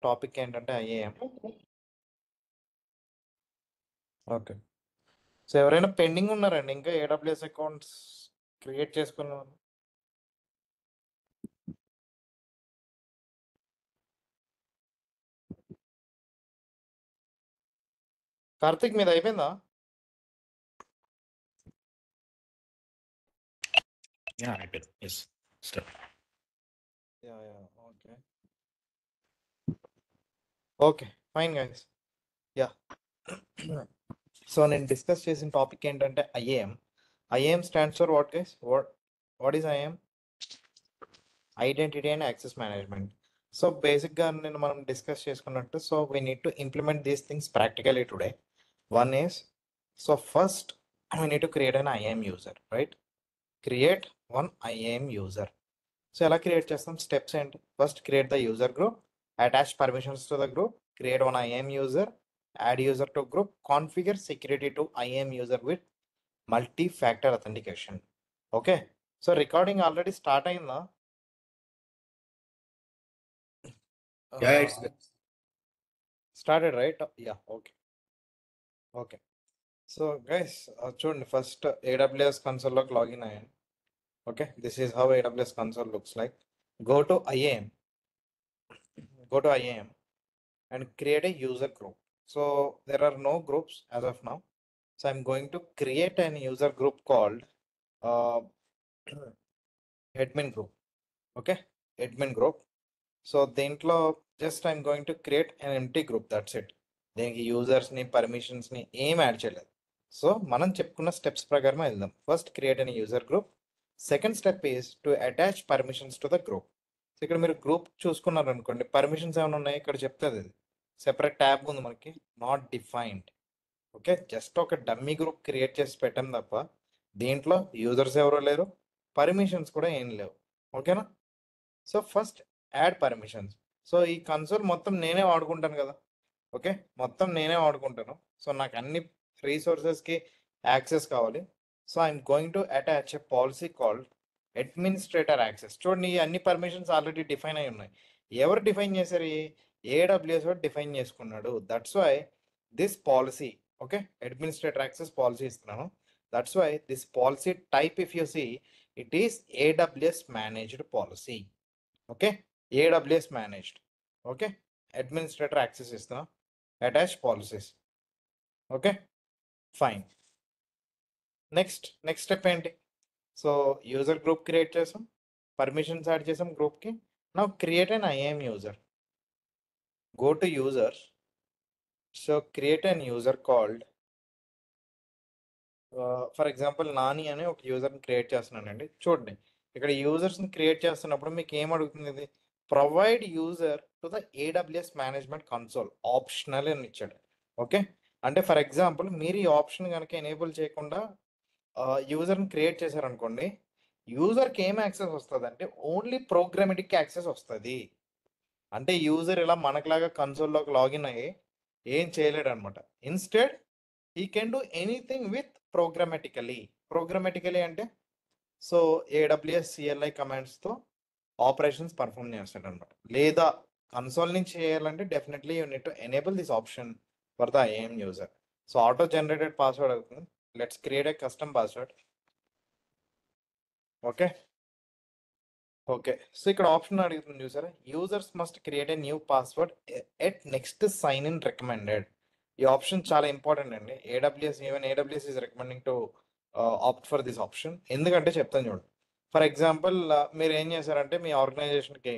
Topic ఏంటంటే IAM okay so ఎవరైనా pending ఉన్నారండి ఇంకా ఏడబ్ల్యూఎస్ అకౌంట్స్ క్రియేట్ చేసుకున్న వాళ్ళు? కార్తిక్ మీద అయిపోయిందా Yeah, I did. Yes. Step. Yeah yeah okay okay fine guys yeah so నేను డిస్కస్ చేసిన టాపిక్ ఏంటంటే IAM IAM stands for what guys what what is IAM identity and access management so బేసిక్గా నేను మనం డిస్కస్ చేసుకున్నట్టు so we need to implement these things practically today one is so first we need to create an IAM user right create one IAM user so ఎలా create చేస్తాం steps ఏంటి first create the user group attach permissions to the group create one IAM user add user to group configure security to IAM user with multi factor authentication okay so recording already start అయిందా Yeah, it's good. Started right yeah okay okay so guys చూడండి first AWS కన్సోల్లోకి login అయ్యాను okay this is how AWS console looks like go to IAM go to IAM and create a user group. So there are no groups as of now. So I'm going to create an user group called uh, admin group. Okay, admin group. So దీంట్లో just I'm going to create an empty group that's it దీనికి యూజర్స్ని పర్మిషన్స్ని ఏం add చేయలేదు so మనం చెప్పుకున్న steps ప్రకారం వెళ్దాం first create an user group second step is to attach permissions to the group so ఇక్కడ మీరు గ్రూప్ చూసుకున్నారు అనుకోండి పర్మిషన్స్ ఏమైనా ఉన్నాయి ఇక్కడ చెప్తుంది ఇది సెపరేట్ ట్యాబ్ ఉంది మనకి నాట్ డిఫైన్డ్ ఓకే జస్ట్ ఒక డమ్మీ గ్రూప్ క్రియేట్ చేసి పెట్టాం తప్ప దీంట్లో యూజర్స్ ఎవరో లేరు పర్మిషన్స్ కూడా ఏం లేవు ఓకేనా so first add permissions so ఈ కన్సోల్ మొత్తం నేనే వాడుకుంటాను కదా ఓకే మొత్తం నేనే వాడుకుంటాను సో నాకు అన్ని రీసోర్సెస్కి యాక్సెస్ కావాలి so I'm going to attach a policy called administrator access చూడండి ఈ అన్ని పర్మిషన్స్ ఆల్రెడీ డిఫైన్ అయి ఉన్నాయి ఎవరు డిఫైన్ చేశారు ఏడబ్ల్యూఎస్ వాడు డిఫైన్ చేసుకున్నాడు that's why this policy okay administrator access policy ఇస్తున్నాను that's why this policy type if you see it is AWS managed policy okay AWS managed okay administrator access ఇస్తున్నాం attach policies okay fine next next step ఏంటి so user group create చేసాం permissions add చేసాం గ్రూప్కి నా create an IAM user go to user so create an user called for example Nani అనే ఒక యూజర్ని create చేస్తున్నానండి చూడండి ఇక్కడ యూజర్స్ని క్రియేట్ చేస్తున్నప్పుడు మీకు ఏం అడుగుతుంది ఇది provide user to the AWS management console optional అని ఇచ్చాడు ఓకే అంటే ఫర్ ఎగ్జాంపుల్ మీరు ఈ ఆప్షన్ కనుక ఎనేబుల్ చేయకుండా యూజర్ని క్రియేట్ చేశారనుకోండి యూజర్కి ఏం యాక్సెస్ వస్తుంది అంటే ఓన్లీ ప్రోగ్రామెటిక్ యాక్సెస్ వస్తుంది అంటే యూజర్ ఇలా మనకులాగా కన్సోల్లోకి లాగిన్ అయ్యి ఏం చేయలేడు అనమాట instead he can do anything with programmatically programmatically అంటే సో ఏడబ్ల్యూఎస్ సిఎల్ఐ కమాండ్స్తో ఆపరేషన్స్ పర్ఫామ్ చేస్తాడు అనమాట లేదా కన్సోల్ నుంచి చేయాలంటే definitely you need to enable this option for the IAM user so auto generated password అవుతుంది let's create a custom password okay okay so ఇక్కడ option అడుగుతుంది చూసారా users must create a new password at next sign in recommended ఈ option చాలా important అండి AWS even AWS is recommending to opt for this option ఎందుకంటే చెప్తాను చూడండి for example మీరు ఏం చేశారంటే మీ ఆర్గనైజేషన్కి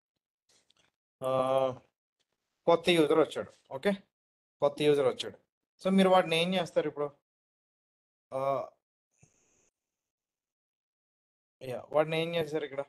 కొత్త యూజర్ వచ్చాడు ఓకే కొత్త యూజర్ వచ్చాడు సో మీరు వాటిని ఏం చేస్తారు ఇప్పుడు యా వాడిని ఏం చేశారు ఇక్కడ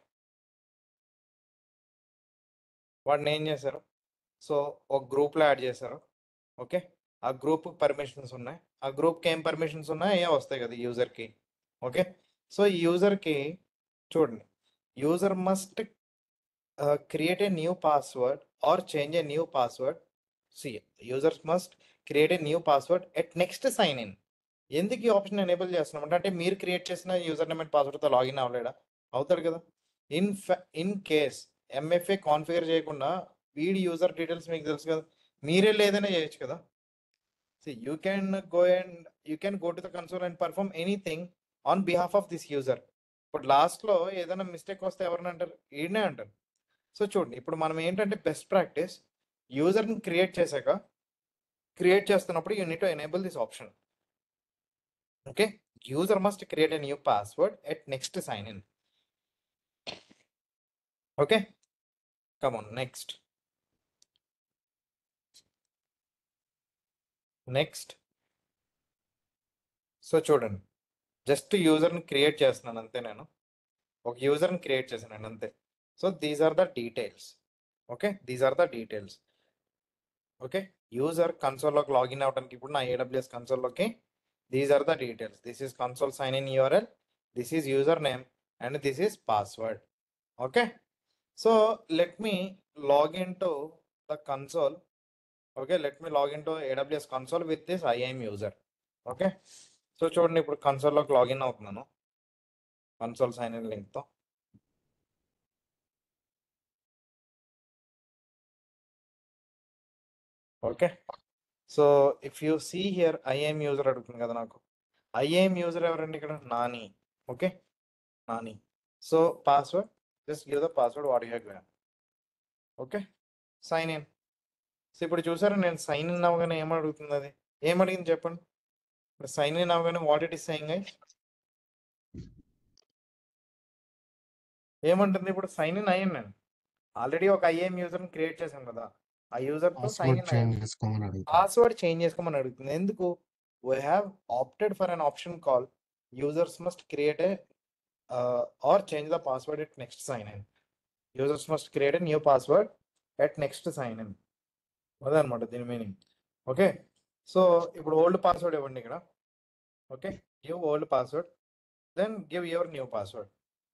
వాడిని ఏం చేశారు సో ఒక గ్రూప్లో యాడ్ చేశారు ఓకే ఆ గ్రూప్ పర్మిషన్స్ ఉన్నాయి ఆ గ్రూప్కి ఏం పర్మిషన్స్ ఉన్నాయి ఏ వస్తాయి కదా యూజర్కి ఓకే సో ఈ యూజర్కి చూడండి user must create a new password or change a new password see users must create a new password at next sign in ఎందుకు ఈ ఆప్షన్ ఎనేబుల్ చేస్తున్నాం అంటే మీరు క్రియేట్ చేసిన యూజర్ నేమ్ అండ్ పాస్వర్డ్తో లాగిన్ అవ్వలేడా అవుతాడు కదా in in case MFA configure చేయకుండా వీడి యూజర్ డీటెయిల్స్ మీకు తెలుసు కదా మీరే లేదనే చేయొచ్చు కదా see you can go and you can go to the console and perform anything on behalf of this user ఇప్పుడు లాస్ట్లో ఏదైనా మిస్టేక్ వస్తే ఎవరిని అంటారు ఈడనే అంటారు సో చూడండి ఇప్పుడు మనం ఏంటంటే బెస్ట్ ప్రాక్టీస్ యూజర్ని క్రియేట్ చేశాక క్రియేట్ చేస్తున్నప్పుడు you need to enable this option okay user must create a new password at next sign in okay come on next next so చూడండి జస్ట్ యూజర్ని క్రియేట్ చేస్తున్నాను అంతే నేను ఒక యూజర్ని క్రియేట్ చేశాను అంతే so these are the details okay these are the details okay user కన్సోల్లోకి లాగిన్ అవడానికి ఇప్పుడు నా ఏడబ్ల్యూఎస్ కన్సోల్లోకి these are the details this is console sign in URL this is user name and this is password okay so let me login to the console okay let me login to AWS console with this IAM user okay so చూడండి ఇప్పుడు కన్సోల్లోకి login అవుతున్నాను console sign in లింక్తో okay so if you see here IAM user అడుగుతుంది కదా నాకు IAM user ఎవరండి ఇక్కడ Nani okay Nani so password just give the password what you have okay sign in so ఇప్పుడు చూసారా నేను సైన్ ఇన్ అవ్వగానే ఏం అడుగుతుంది అది ఏం అడిగింది చెప్పండి ఇప్పుడు సైన్ ఇన్ అవ్వగానే what it is sign guys ఏమంటుంది ఇప్పుడు సైన్ ఇన్ అయ్యాను నేను ఆల్రెడీ ఒక ఐఏఎం యూజర్ని క్రియేట్ చేశాను కదా ఆ యూజర్తో సైన్ పాస్వర్డ్ ఇన్ చేంజ్ చేసుకోమని అడుగుతా పాస్వర్డ్ చేంజ్ చేసుకోమని అడుగుతుంది ఎందుకు we have opted for an option call users must create a or change the password at next sign in users must create a new password at next sign in అదనమాట దీని meaning okay so ఇప్పుడు old password ఇవ్వండి ఇక్కడ okay give old password then give your new password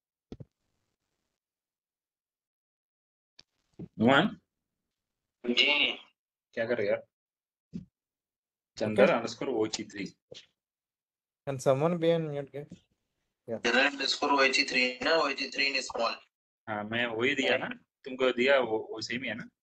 नुमान जी क्या कर रहे हो यार Chandar underscore OHC three and someone be unmute general underscore OHC three ना ओएची थ्री इन स्मॉल हाँ मैं वही दिया ना तुमको दिया वो वो सेम ही है ना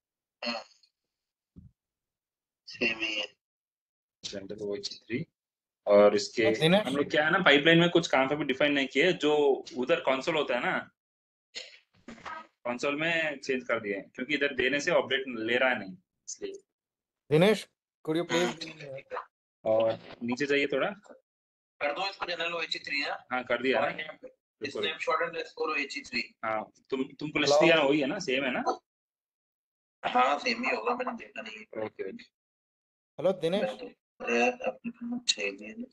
सेम ही है जनरल ओची थ्री और इसके अब दिनेश? हम लोग क्या है ना पाइपलाइन में कुछ काम पे डिफाइन नहीं किए जो उधर कंसोल होता है ना कंसोल में चेंज कर दिए हैं, क्योंकि इधर देने से अपडेट ले रहा है नहीं इसलिए దినేష్ కుడ్ యూ ప్లీజ్ और नीचे जाइए थोड़ा कर दो इसको जनरल ओएची थ्री ना हाँ कर दिया और ना यहाँ पे रुको, रुको। स्नैपशॉट अंडरस्कोर ओएची थ्री हाँ तुम तुमको लिस्ट दिया ना वही है ना सेम है ना हाँ सेम ही होगा मैंने देखा नहीं है ओके ओके హలో దినేష్ अरे यार अपने को चाहिए ना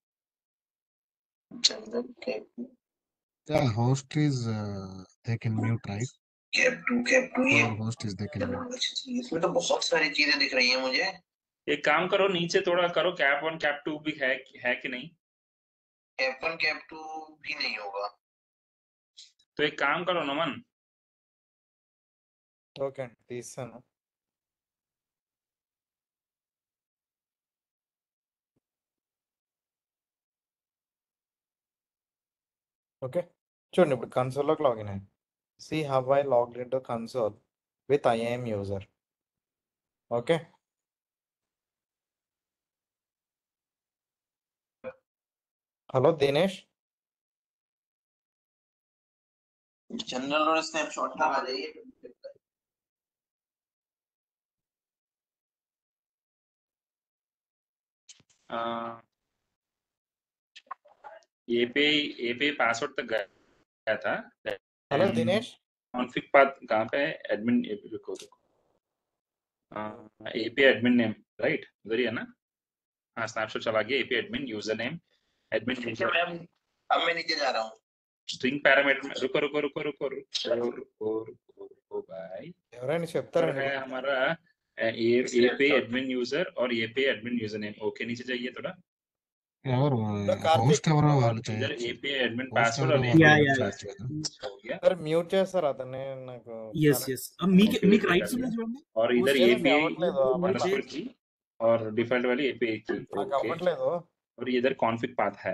general cap The host is uh, they can mute, right? Cap two cap two ये Or host is they can mute. General OHC three इसमें तो बहुत सारी चीजें दिख रही हैं मुझे एक काम करो नीचे थोड़ा करो कैप वन कैप टू भी है है कि नहीं कैप वन कैप टू भी नहीं होगा तो एक काम करो नमन ఓకే అండి తీస్తాను ఓకే చూడండి ఇప్పుడు కన్సోల్లోకి లాగిన్ అయ్యాను see have I logged in to console with IAM user okay hello Dinesh general और स्नैपशॉट लगा जाइए एपीआई एपीआई पासवर्ड तक गया गया था hello And Dinesh config path कहाँ पे है एडमिन रुको रुको एपीआई एडमिन नेम राइट उधर ही है ना हाँ स्नैपशॉट चला गया API admin user name admin ठीक है मैम अब मैं नीचे जा रहा हूँ स्ट्रिंग पैरामीटर रुको रुको रुको रुको रुको रुको रुको रुको भाई ఎవరైనా पर చెప్తారండి है हमारा एपीआई एडमिन यूजर और API admin user name okay नीचे जाइए थोड़ा ఎవరు కార్తీక్. హోస్ట్ ఎవరో और వాళ్ళు इधर చేయొచ్చు एपीआई एडमिन Host पासवर्ड ఎవరో और వాళ్ళు Yeah, API yeah, చేయొచ్చు కదా हो गया సార్ మ్యూట్ చేస్తారు అతన్ని నాకు ఎస్ ఎస్ మీకు Okay, మీకు okay, రైట్స్ okay. ఉన్నాయి చూడండి और इधर Host एपीआई అవ్వట్లేదు అవ్వట్లేదు अंडरस्कोर की और डिफॉल्ट वाली एपीआई की నాకు ओके అవ్వట్లేదు और इधर कॉन्फ़िग पाथ है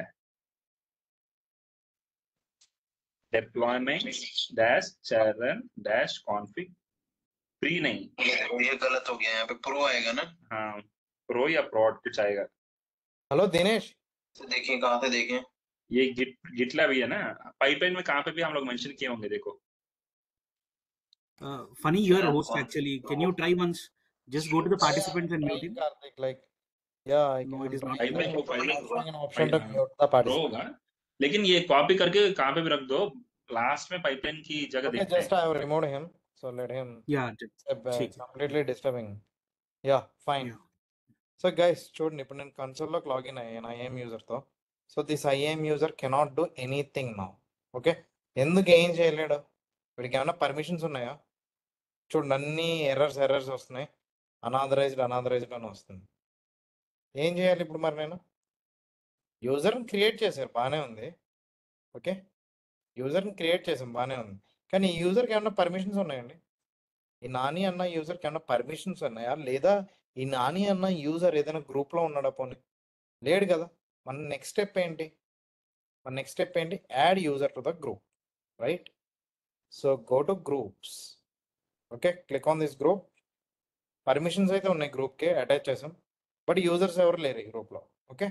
deployment dash chरण dash config प्री नहीं ये देखो ये गलत हो गया यहाँ पे प्रो आएगा ना हाँ प्रो या prod कुछ आएगा హలో దినేష్ तो देखिए कहाँ से देखें ये गिट गिटला भी है ना पाइपलाइन में कहाँ पे भी हम लोग मेंशन किए होंगे देखो Uh, funny, you're a Yeah, host one. actually. Can you try once? Just go to the participants and mute him. Karthik like yeah I No, it is not. Pipeline को pipeline को option to mute the pro participant होगा लेकिन ये copy करके कहाँ पे भी रख दो लास्ट में पाइपलाइन की जगह ఓకే देखते జస్ట్ हैं I have removed him so let him Yeah, ju- Check. Completely disturbing yeah fine Yeah. So guys చూడండి ఇప్పుడు నేను కన్సోల్లోకి లాగిన్ అయ్యాను ఐఎం యూజర్తో so this IAM user cannot do anything నా ఓకే ఎందుకు ఏం చేయలేడు వీడికి ఏమైనా పర్మిషన్స్ ఉన్నాయా చూడండి అన్ని ఎర్రర్స్ ఎర్రర్స్ వస్తున్నాయి అనాథరైజ్డ్ అనాథరైజ్డ్ అని వస్తుంది ఏం చేయాలి ఇప్పుడు మరి నేను యూజర్ని క్రియేట్ చేశారు బాగానే ఉంది ఓకే యూజర్ని క్రియేట్ చేసాం బాగానే ఉంది కానీ ఈ యూజర్కి ఏమైనా పర్మిషన్స్ ఉన్నాయండి ఈ నాని అన్న యూజర్కి ఏమైనా పర్మిషన్స్ ఉన్నాయా లేదా ఈ నాని అన్న యూజర్ ఏదైనా గ్రూప్లో ఉన్నాడా పోనీ లేడు కదా మన నెక్స్ట్ స్టెప్ ఏంటి మన నెక్స్ట్ స్టెప్ ఏంటి add user to the group right so go to groups okay click on this group permissions అయితే ఉన్నాయి గ్రూప్కి అటాచ్ చేసాం బట్ యూజర్స్ ఎవరు లేరు ఈ గ్రూప్లో okay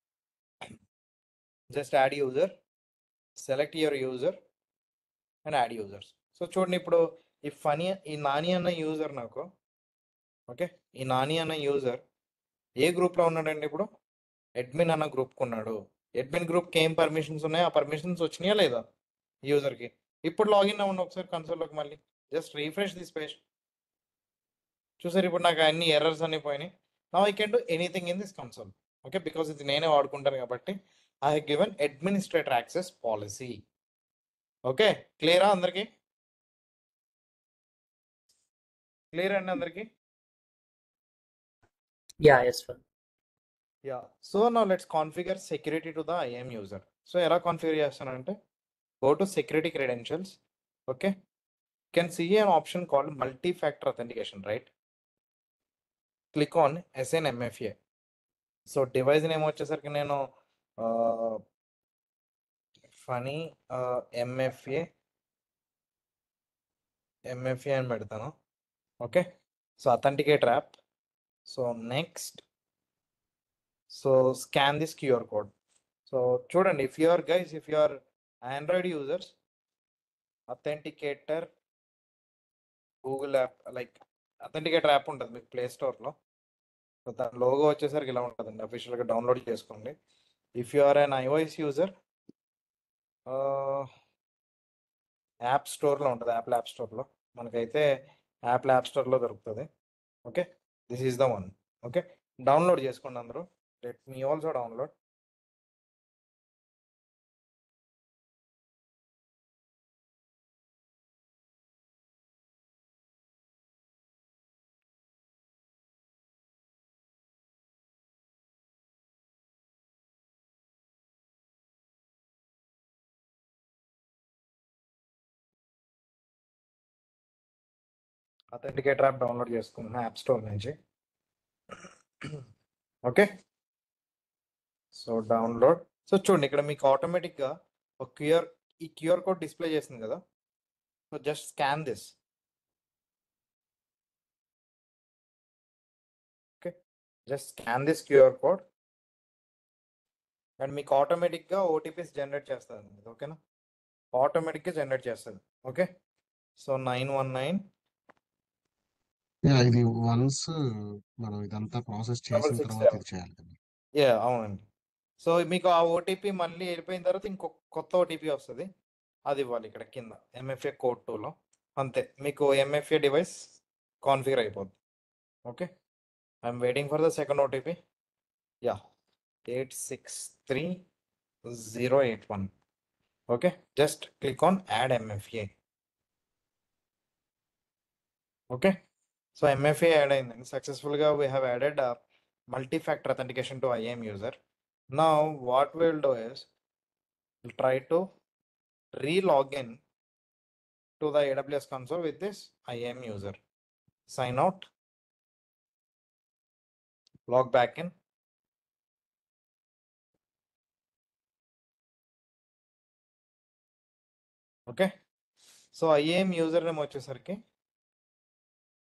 just add user select your user and add users so చూడండి ఇప్పుడు ఈ ఫనీ ఈ నాని అన్న యూజర్ నాకు ఓకే ఈ నాని అన్న యూజర్ ఏ గ్రూప్లో ఉన్నాడండి ఇప్పుడు అడ్మిన్ అన్న గ్రూప్కి ఉన్నాడు అడ్మిన్ గ్రూప్కి ఏం పర్మిషన్స్ ఉన్నాయో ఆ పర్మిషన్స్ వచ్చినాయా లేదా యూజర్కి ఇప్పుడు లాగిన్ అవ్వండి ఒకసారి కన్సోల్లోకి మళ్ళీ జస్ట్ రీఫ్రెష్ దిస్ పేజ్ చూసారు ఇప్పుడు నాకు అన్ని ఎర్రర్స్ అన్ని పోయినాయి నా I can do anything in this console okay because ఇది నేనే వాడుకుంటాను కాబట్టి I have given administrator access policy okay క్లియరా అందరికి క్లియర్ అండి అందరికి Yeah, yes, sir. Yeah so నా let's configure security to the IAM user so ఎలా కాన్ఫిగర్ చేస్తానంటే go to security credentials okay can see an option called multi factor authentication right click on assign MFA so device name వచ్చేసరికి నేను funny MFA MFA అని పెడతాను okay so authenticate app so next so scan this QR code so చూడండి if you're guys if you're Android users authenticator Google app like authenticator app ఉంటుంది మీకు play స్టోర్లో so దాని logo వచ్చేసరికి ఇలా ఉంటుందండి అఫీషియల్గా డౌన్లోడ్ చేసుకోండి if you are on iOS user app స్టోర్లో ఉంటుంది యాప్ యాప్ స్టోర్లో మనకైతే యాప్ యాప్ స్టోర్లో దొరుకుతుంది okay this is the one okay download చేసుకోండి అందరూ let me also download authenticator app download చేసుకున్నాను యాప్ స్టోర్ నుంచి ఓకే సో డౌన్లోడ్ సో చూడండి ఇక్కడ మీకు ఆటోమేటిక్గా ఒక క్యూఆర్ ఈ క్యూఆర్ కోడ్ డిస్ప్లే చేసింది కదా so just scan this okay just scan this QR code and మీకు ఆటోమేటిక్గా ఓటీపీస్ జనరేట్ చేస్తుంది ఓకేనా ఆటోమేటిక్గా జనరేట్ చేస్తుంది okay so nine one nine Yeah, ఇది వన్స్ మనం ఇదంతా ప్రాసెస్ చేసిన six తర్వాత seven. ఇది చేయాలి కదా యా అవునండి సో మీకు ఆ ఓటీపీ మళ్ళీ వెళ్ళిపోయిన తర్వాత ఇంకో కొత్త ఓటీపీ వస్తుంది అది ఇవ్వాలి ఇక్కడ కింద ఎంఎఫ్ఏ కోడ్ టూలో అంతే మీకు ఎంఎఫ్ఏ డివైస్ కాన్ఫిగర్ అయిపోద్ది okay I'm waiting for the second OTP yeah eight six three zero eight one okay just click on add MFA okay so MFA add అయిందండి సక్సెస్ఫుల్గా we have added multi-factor authentication to IAM user. Now what we'll do is we'll try to re-log in to the AWS console with this IAM user. Sign out. Log back in. Okay. So IAM user name వచ్చేసరికి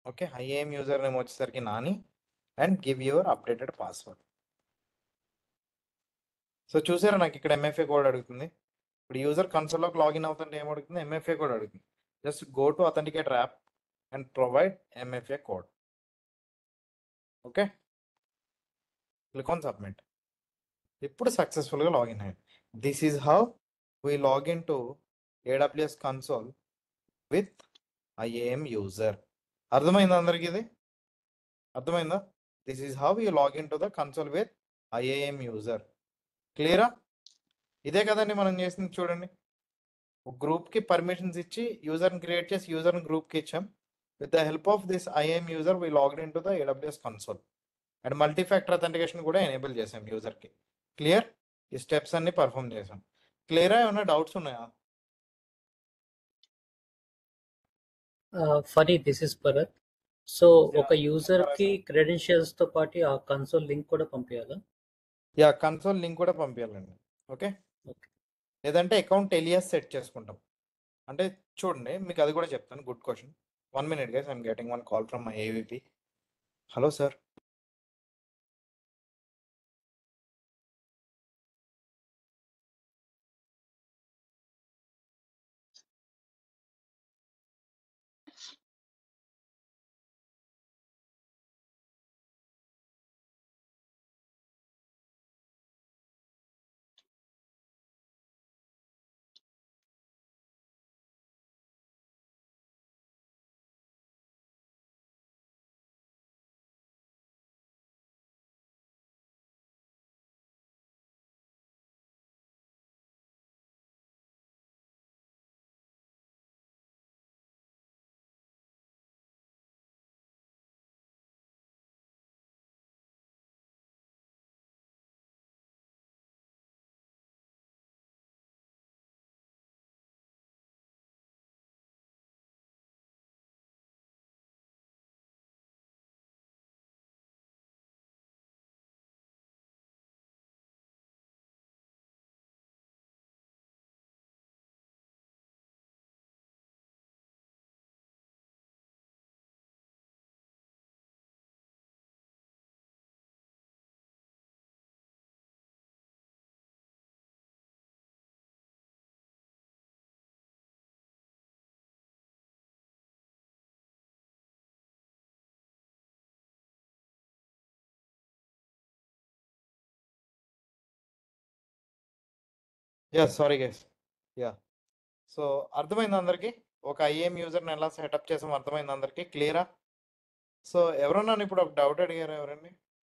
okay IAM user name వచ్చేసరికి Nani and give your updated password so చూసారా నాకు ఇక్కడ MFA code అడుగుతుంది ఇప్పుడు user కన్సోల్లోకి login అవుతుంటే ఏం అడుగుతుంది ఎంఎఫ్ఏ కోడ్ అడుగుతుంది just go to authenticate app and provide MFA code okay click on submit ఇప్పుడు సక్సెస్ఫుల్గా లాగిన్ అయ్యింది this is how we login to AWS console with IAM user అర్థమైందా అందరికి ఇది అర్థమైందా this is how you login to the console with IAM user క్లియరా ఇదే కదండి మనం చేసింది చూడండి ఒక గ్రూప్కి పర్మిషన్స్ ఇచ్చి యూజర్ని క్రియేట్ చేసి యూజర్ని గ్రూప్కి ఇచ్చాం with the help of this IAM user we logged in to the AWS console and multi factor authentication కూడా ఎనేబుల్ చేసాం యూజర్కి క్లియర్ ఈ స్టెప్స్ అన్ని పర్ఫామ్ చేసాం క్లియరా ఏమైనా డౌట్స్ ఉన్నాయా Phani this is Bharat so ఒక యూజర్ కి క్రెడెన్షియల్స్ తో పాటు ఆ కన్సోల్ లింక్ కూడా పంపించాలా యా కన్సోల్ లింక్ కూడా పంపించాలండి ఓకే Okay. లేదంటే అకౌంట్ ఎలియాస్ సెట్ చేసుకుంటాం అంటే చూడండి మీకు అది కూడా చెప్తాను good question one minute guys I'm getting one call from my AVP hello sir yeah sorry guys yeah so అర్థమైంది అందరికి ఒక ఐఏఎం యూజర్ని ఎలా సెటప్ చేసాం అర్థమైంది అందరికి క్లియరా సో ఎవరన్నా ఇప్పుడు ఒక డౌట్ అడిగారు ఎవరండి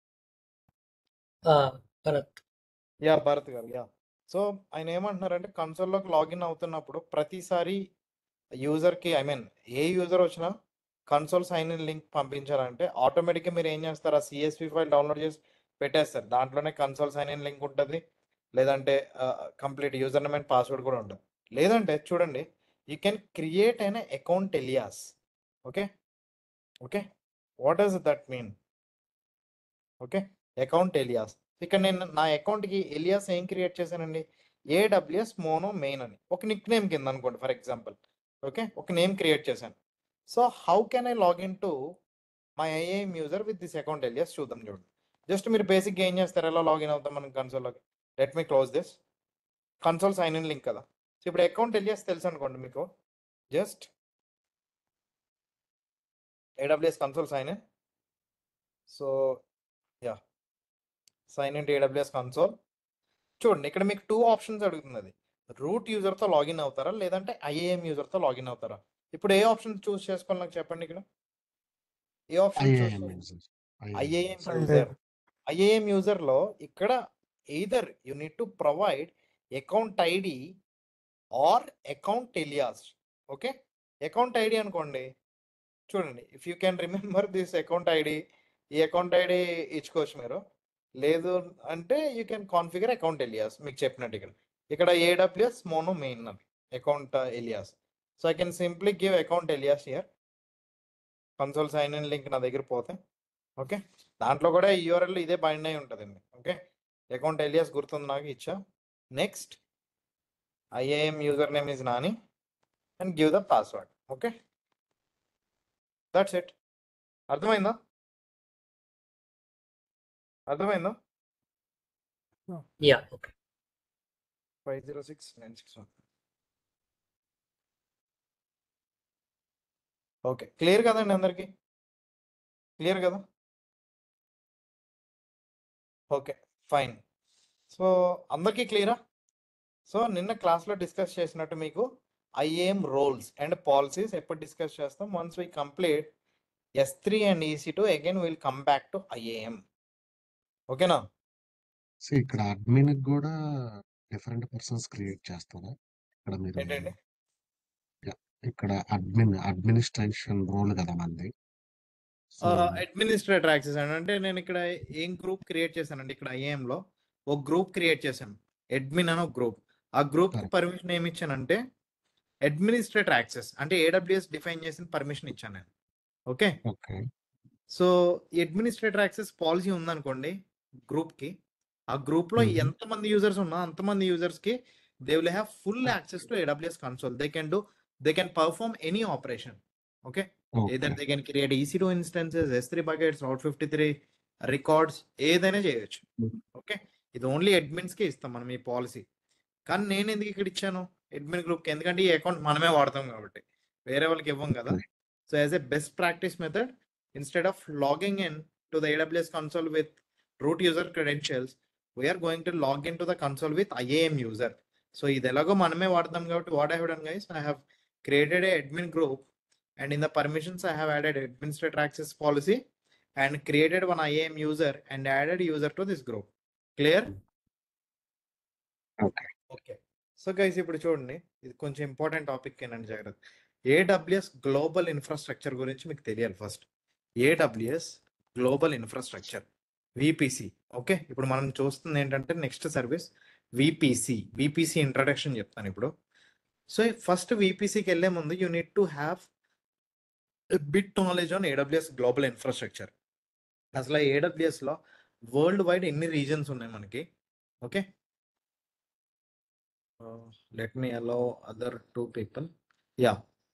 భరత్ యా భారత్ గారు యా సో ఆయన ఏమంటున్నారంటే కన్సోల్లోకి లాగిన్ అవుతున్నప్పుడు ప్రతిసారి యూజర్కి ఐ మీన్ ఏ యూజర్ వచ్చినా కన్సోల్ సైన్ ఇన్ లింక్ పంపించాలంటే ఆటోమేటిక్గా మీరు ఏం చేస్తారు ఆ సిఎస్పి ఫైల్ డౌన్లోడ్ చేసి పెట్టేస్తారు దాంట్లోనే కన్సోల్ సైన్ ఇన్ లింక్ ఉంటుంది లేదంటే complete user name and password కూడా ఉంటుంది లేదంటే చూడండి యూ కెన్ క్రియేట్ అయిన account alias okay okay what does that mean okay account alias ఇక్కడ నేను నా అకౌంట్కి ఎలియాస్ ఏం క్రియేట్ చేశానండి ఏడబ్ల్యూఎస్ మోనో మెయిన్ అని ఒక నిక్ నేమ్ కింద అనుకోండి ఫర్ ఎగ్జాంపుల్ ఓకే ఒక నేమ్ క్రియేట్ చేశాను so how can I login to my IAM user with this account alias చూద్దాం చూడండి జస్ట్ మీరు బేసిక్గా ఏం చేస్తారు ఎలా లాగిన్ అవుతాం మనం కన్సోల్లోకి let me close this console sign in link కదా సో ఇప్పుడు అకౌంట్ ఎలియాస్ తెలుసు అనుకోండి మీకు just AWS console sign in so yeah sign in to AWS console చూడండి ఇక్కడ మీకు టూ ఆప్షన్స్ అడుగుతుంది అది రూట్ యూజర్తో లాగిన్ అవుతారా లేదంటే ఐఏఎం యూజర్తో లాగిన్ అవుతారా ఇప్పుడు ఏ ఆప్షన్ చూస్ చేసుకోవాలి నాకు చెప్పండి ఇక్కడ ఏ option IAM users. IAM users. User IAM యూజర్లో ఇక్కడ either you need to provide account ID or account alias okay account ID అనుకోండి చూడండి if you can remember this account ID ఈ అకౌంట్ ఐడి ఇచ్చుకోవచ్చు మీరు లేదు అంటే you can configure account alias మీకు చెప్పినట్టు ఇక్కడ ఇక్కడ AWS mono main account alias so I can simply give account alias here console sign in link నా దగ్గర పోతే ఓకే దాంట్లో కూడా యూఆర్ఎల్ ఇదే బైండ్ అయి ఉంటుందండి ఓకే అకౌంట్ ఎలియాస్ గుర్తుంది నాకు ఇచ్చా next IAM user name is Nani and give the password okay that's it అర్థమైందా అర్థమైందా yeah okay five zero six nine six one okay clear కదండి అందరికి క్లియర్ కదా ఓకే ఫైన్ సో అందరికీ క్లియరా సో నిన్న క్లాస్లో డిస్కస్ చేసినట్టు మీకు ఐఏఎం రోల్స్ అండ్ పాలసీస్ ఎప్పుడు డిస్కస్ చేస్తాం once we complete S three and EC two again will come back to IAM ఓకేనా సో ఇక్కడ అడ్మిన్ కూడా డిఫరెంట్ పర్సన్స్ క్రియేట్ చేస్తారా ఇక్కడ మీరు ఏంటండి ఇక్కడ అడ్మిన్ అడ్మినిస్ట్రేషన్ రోల్ కదా మంది సో అడ్మినిస్ట్రేటర్ యాక్సెస్ అండి అంటే నేను ఇక్కడ ఏం గ్రూప్ క్రియేట్ చేశానండి ఇక్కడ IAM లో ఒక గ్రూప్ క్రియేట్ చేశాను అడ్మిన్ అని ఒక గ్రూప్ ఆ గ్రూప్ కి Correct. పర్మిషన్ ఏమి ఇచ్చానంటే అడ్మినిస్ట్రేటర్ యాక్సెస్ అంటే ఏడబ్ల్యూఎస్ డిఫైన్ చేసిన పర్మిషన్ ఇచ్చాను నేను okay okay so administrator access policy ఉందనుకోండి గ్రూప్ కి ఆ గ్రూప్ లో Mhm. ఎంతమంది యూజర్స్ ఉన్నా అంతమంది యూజర్స్ కి they will have full access to AWS console they can do they can perform any operation okay either they can create EC2 instances, S3 buckets, Route 53 records ఏదైనా చేయొచ్చు Mhm. Okay ఇది only అడ్మిన్స్కే ఇస్తాం మనం ఈ policy కానీ నేను ఎందుకు ఇక్కడ ఇచ్చాను అడ్మిన్ గ్రూప్కి ఎందుకంటే ఈ అకౌంట్ మనమే వాడతాం కాబట్టి వేరే వాళ్ళకి ఇవ్వం కదా Okay. So as a best practice method instead of logging in to the AWS console with root user credentials we're going to log in to the console with IAM user so ఇది ఎలాగో మనమే వాడతాం కాబట్టి what I done guys I have created a admin group and in the permissions I have added administrator access policy and created one IAM user and added user to this group. Clear? Okay. Okay so guys ఇప్పుడు చూడండి ఇది కొంచెం important topic ఏనండి జాగ్రత్త AWS global infrastructure గురించి మీకు తెలియాలి first AWS global infrastructure VPC okay ఇప్పుడు మనం చూస్తుంది ఏంటంటే next service VPC VPC introduction చెప్తాను ఇప్పుడు సో ఫస్ట్ విపిసికి వెళ్ళే ముందు you need to have bit knowledge on AWS global infrastructure అసలు ఏడబ్ల్యూఎస్ లో వరల్డ్ వైడ్ ఎన్ని రీజన్స్ ఉన్నాయి మనకి okay let me allow other two people yeah